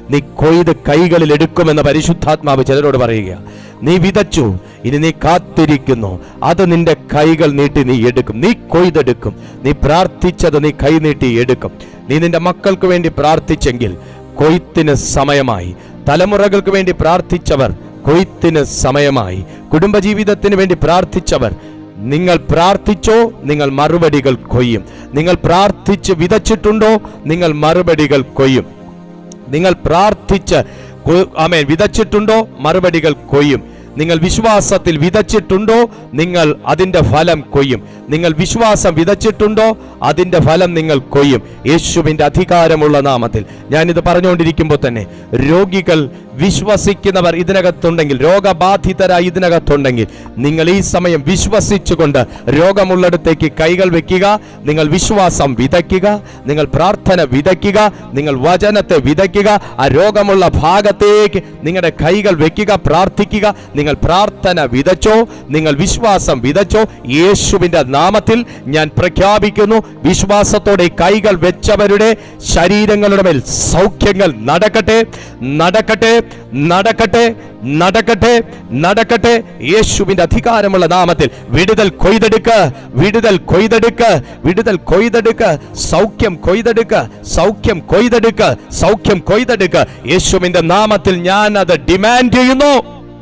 നീ കൊയ്ത് കൈകളിൽ എടുക്കുമെന്ന് പരിശുദ്ധാത്മാവ് ചിലരോട് പറയുക നീ വിതച്ചു ഇനി നീ കാത്തിരിക്കുന്നു അത് നിന്റെ കൈകൾ നീട്ടി നീ എടുക്കും നീ കൊയ്തെടുക്കും നീ പ്രാർത്ഥിച്ചത് നീ കൈ നീട്ടി എടുക്കും നീ നിന്റെ മക്കൾക്ക് വേണ്ടി പ്രാർത്ഥിച്ചെങ്കിൽ കൊയ്ത്തിന് സമയമായി തലമുറകൾക്ക് വേണ്ടി പ്രാർത്ഥിച്ചവർ കൊയ്ത്തിന് സമയമായി കുടുംബജീവിതത്തിന് വേണ്ടി പ്രാർത്ഥിച്ചവർ നിങ്ങൾ പ്രാർത്ഥിച്ചോ നിങ്ങൾ മറുപടികൾ കൊയ്യും നിങ്ങൾ പ്രാർത്ഥിച്ച് വിതച്ചിട്ടുണ്ടോ നിങ്ങൾ മറുപടികൾ കൊയ്യും നിങ്ങൾ പ്രാർത്ഥിച്ച് കൊ- ആമേൻ വിതച്ചിട്ടുണ്ടോ മറുപടികൾ കൊയ്യും നിങ്ങൾ വിശ്വാസത്തിൽ വിതച്ചിട്ടുണ്ടോ നിങ്ങൾ അതിൻ്റെ ഫലം കൊയ്യും നിങ്ങൾ വിശ്വാസം വിതച്ചിട്ടുണ്ടോ അതിൻ്റെ ഫലം നിങ്ങൾ കൊയ്യും യേശുവിൻ്റെ അധികാരമുള്ള നാമത്തിൽ ഞാനിത് പറഞ്ഞുകൊണ്ടിരിക്കുമ്പോൾ തന്നെ രോഗികൾ വിശ്വസിക്കുന്നവർ ഇതിനകത്തുണ്ടെങ്കിൽ രോഗബാധിതരായി ഇതിനകത്തുണ്ടെങ്കിൽ നിങ്ങൾ ഈ സമയം വിശ്വസിച്ചുകൊണ്ട് രോഗമുള്ളിടത്തേക്ക് കൈകൾ വെക്കുക നിങ്ങൾ വിശ്വാസം വിതയ്ക്കുക നിങ്ങൾ പ്രാർത്ഥന വിതയ്ക്കുക നിങ്ങൾ വചനത്തെ വിതയ്ക്കുക ആ രോഗമുള്ള ഭാഗത്തേക്ക് നിങ്ങളുടെ കൈകൾ വെക്കുക പ്രാർത്ഥിക്കുക നിങ്ങൾ പ്രാർത്ഥന വിതച്ചോ നിങ്ങൾ വിശ്വാസം വിതച്ചോ യേശുവിൻ്റെ നാമത്തിൽ ഞാൻ പ്രഖ്യാപിക്കുന്നു വിശ്വാസത്തോടെ ഈ കൈകൾ വെച്ചവരുടെ ശരീരങ്ങളുടെ മേൽ സൗഖ്യങ്ങൾ നടക്കട്ടെ നടക്കട്ടെ നടക്കട്ടെ നടക്കട്ടെ നടക്കട്ടെ യേശുവിന്റെ അധികാരമുള്ള നാമത്തിൽ വിടുതൽ കൊയ്തെടുക്ക് വിടുതൽ കൊയ്തെടുക്ക് വിടുതൽ കൊയ്തെടുക്ക് സൗഖ്യം കൊയ്തെടുക്ക് സൗഖ്യം കൊയ്തെടുക്ക് സൗഖ്യം കൊയ്തെടുക്ക് യേശുവിന്റെ നാമത്തിൽ ഞാൻ അത് ഡിമാൻഡ് ചെയ്യുന്നു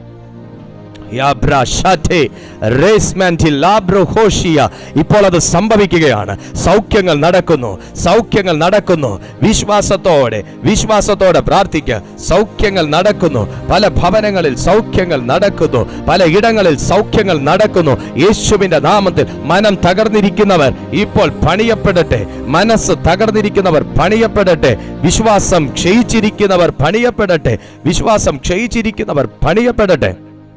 യാബ്ര ഷാറ്റേ റേസ്മാൻറ്റി ലാബ്രോ ഹോഷിയ. ഇപ്പോൾ അത് സംഭവിക്കുകയാണ് സൗഖ്യങ്ങൾ നടക്കുന്നു സൗഖ്യങ്ങൾ നടക്കുന്നു വിശ്വാസത്തോടെ വിശ്വാസത്തോടെ പ്രാർത്ഥിക്കുക സൗഖ്യങ്ങൾ നടക്കുന്നു പല ഭവനങ്ങളിൽ സൗഖ്യങ്ങൾ നടക്കുന്നു പല ഇടങ്ങളിൽ സൗഖ്യങ്ങൾ നടക്കുന്നു യേശുവിന്റെ നാമത്തിൽ മനം തകർന്നിരിക്കുന്നവർ ഇപ്പോൾ പണിയപ്പെടട്ടെ മനസ്സ് തകർന്നിരിക്കുന്നവർ പണിയപ്പെടട്ടെ വിശ്വാസം ക്ഷയിച്ചിരിക്കുന്നവർ പണിയപ്പെടട്ടെ വിശ്വാസം ക്ഷയിച്ചിരിക്കുന്നവർ പണിയപ്പെടട്ടെ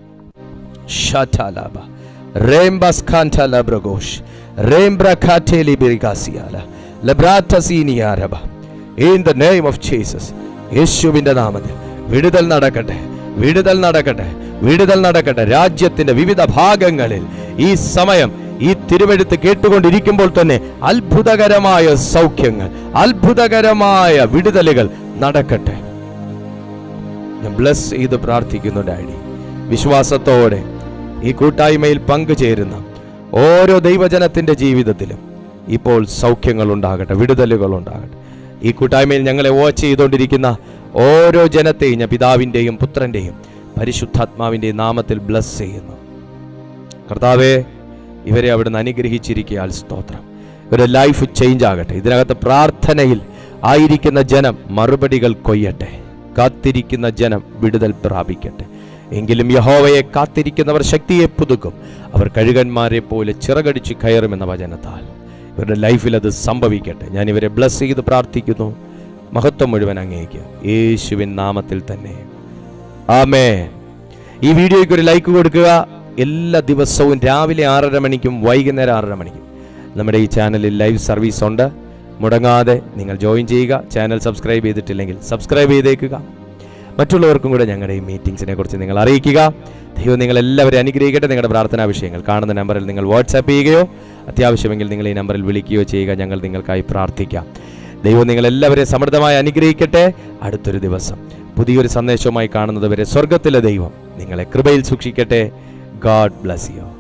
Shatalaba. Rembas canta labragosh. Rembra cateli birigasiala. Labrata siniaraba. In the name of Jesus. യേശുവിൻ്റെ നാമത്തിൽ വിടുതൽ നടക്കട്ടെ വിടുതൽ നടക്കട്ടെ വിടുതൽ നടക്കട്ടെ രാജ്യത്തിന്റെ വിവിധ ഭാഗങ്ങളിൽ ഈ സമയം ഈ തിരുവെഴുത്ത് കേട്ടുകൊണ്ടിരിക്കുമ്പോൾ തന്നെ അത്ഭുതകരമായ സൗഖ്യങ്ങൾ അത്ഭുതകരമായ വിടുതലുകൾ നടക്കട്ടെ ഞാൻ ബ്ലസ് ചെയ്ത് പ്രാർത്ഥിക്കുന്നു ഡാഡി വിശ്വാസത്തോടെ ഈ കൂട്ടായ്മയിൽ പങ്കുചേരുന്ന ഓരോ ദൈവജനത്തിന്റെ ജീവിതത്തിലും ഇപ്പോൾ സൗഖ്യങ്ങൾ ഉണ്ടാകട്ടെ വിടുതലുകൾ ഉണ്ടാകട്ടെ ഈ കൂട്ടായ്മയിൽ ഞങ്ങളെ വാച്ച് ചെയ്തുകൊണ്ടിരിക്കുന്ന ഓരോ ജനത്തെയും ഞാൻ പിതാവിൻ്റെയും പുത്രൻ്റെയും പരിശുദ്ധാത്മാവിൻ്റെയും നാമത്തിൽ ബ്ലസ് ചെയ്യുന്നു കർത്താവെ ഇവരെ അവിടുന്ന് അനുഗ്രഹിച്ചിരിക്കുക സ്തോത്രം ഇവരുടെ ലൈഫ് ചേഞ്ച് ആകട്ടെ ഇതിനകത്ത് പ്രാർത്ഥനയിൽ ആയിരിക്കുന്ന ജനം മറുപടികൾ കൊയ്യട്ടെ കാത്തിരിക്കുന്ന ജനം വിടുതൽ പ്രാപിക്കട്ടെ എങ്കിലും യഹോവയെ കാത്തിരിക്കുന്നവർ ശക്തിയെ പുതുക്കും അവർ കഴുകന്മാരെ പോലെ ചിറകടിച്ച് കയറുമെന്ന വചനത്താൽ ഇവരുടെ ലൈഫിൽ അത് സംഭവിക്കട്ടെ ഞാൻ ഇവരെ ബ്ലസ് ചെയ്ത് പ്രാർത്ഥിക്കുന്നു മഹത്വം മുഴുവൻ അങ്ങേക്ക് യേശുവിൻ നാമത്തിൽ തന്നെ ആമേ ഈ വീഡിയോയ്ക്ക് ഒരു ലൈക്ക് കൊടുക്കുക എല്ലാ ദിവസവും രാവിലെ ആറര മണിക്കും വൈകുന്നേരം ആറര മണിക്കും നമ്മുടെ ഈ ചാനലിൽ ലൈവ് സർവീസ് ഉണ്ട് മുടങ്ങാതെ നിങ്ങൾ ജോയിൻ ചെയ്യുക ചാനൽ സബ്സ്ക്രൈബ് ചെയ്തിട്ടില്ലെങ്കിൽ സബ്സ്ക്രൈബ് ചെയ്തേക്കുക മറ്റുള്ളവർക്കും കൂടെ ഞങ്ങളുടെ ഈ മീറ്റിംഗ്സിനെ കുറിച്ച് നിങ്ങൾ അറിയിക്കുക ദൈവം നിങ്ങൾ എല്ലാവരും അനുഗ്രഹിക്കട്ടെ നിങ്ങളുടെ പ്രാർത്ഥനാ വിഷയങ്ങൾ കാണുന്ന നമ്പറിൽ നിങ്ങൾ വാട്സാപ്പ് ചെയ്യുകയോ അത്യാവശ്യമെങ്കിൽ നിങ്ങൾ ഈ നമ്പറിൽ വിളിക്കുകയോ ചെയ്യുക ഞങ്ങൾ നിങ്ങൾക്കായി പ്രാർത്ഥിക്കാം ദൈവം നിങ്ങൾ എല്ലാവരെയും സമൃദ്ധമായി അനുഗ്രഹിക്കട്ടെ അടുത്തൊരു ദിവസം പുതിയൊരു സന്ദേശവുമായി കാണുന്നത് വരെ സ്വർഗത്തിലെ ദൈവം നിങ്ങളെ കൃപയിൽ സൂക്ഷിക്കട്ടെ ഗാഡ് ബ്ലസ് യു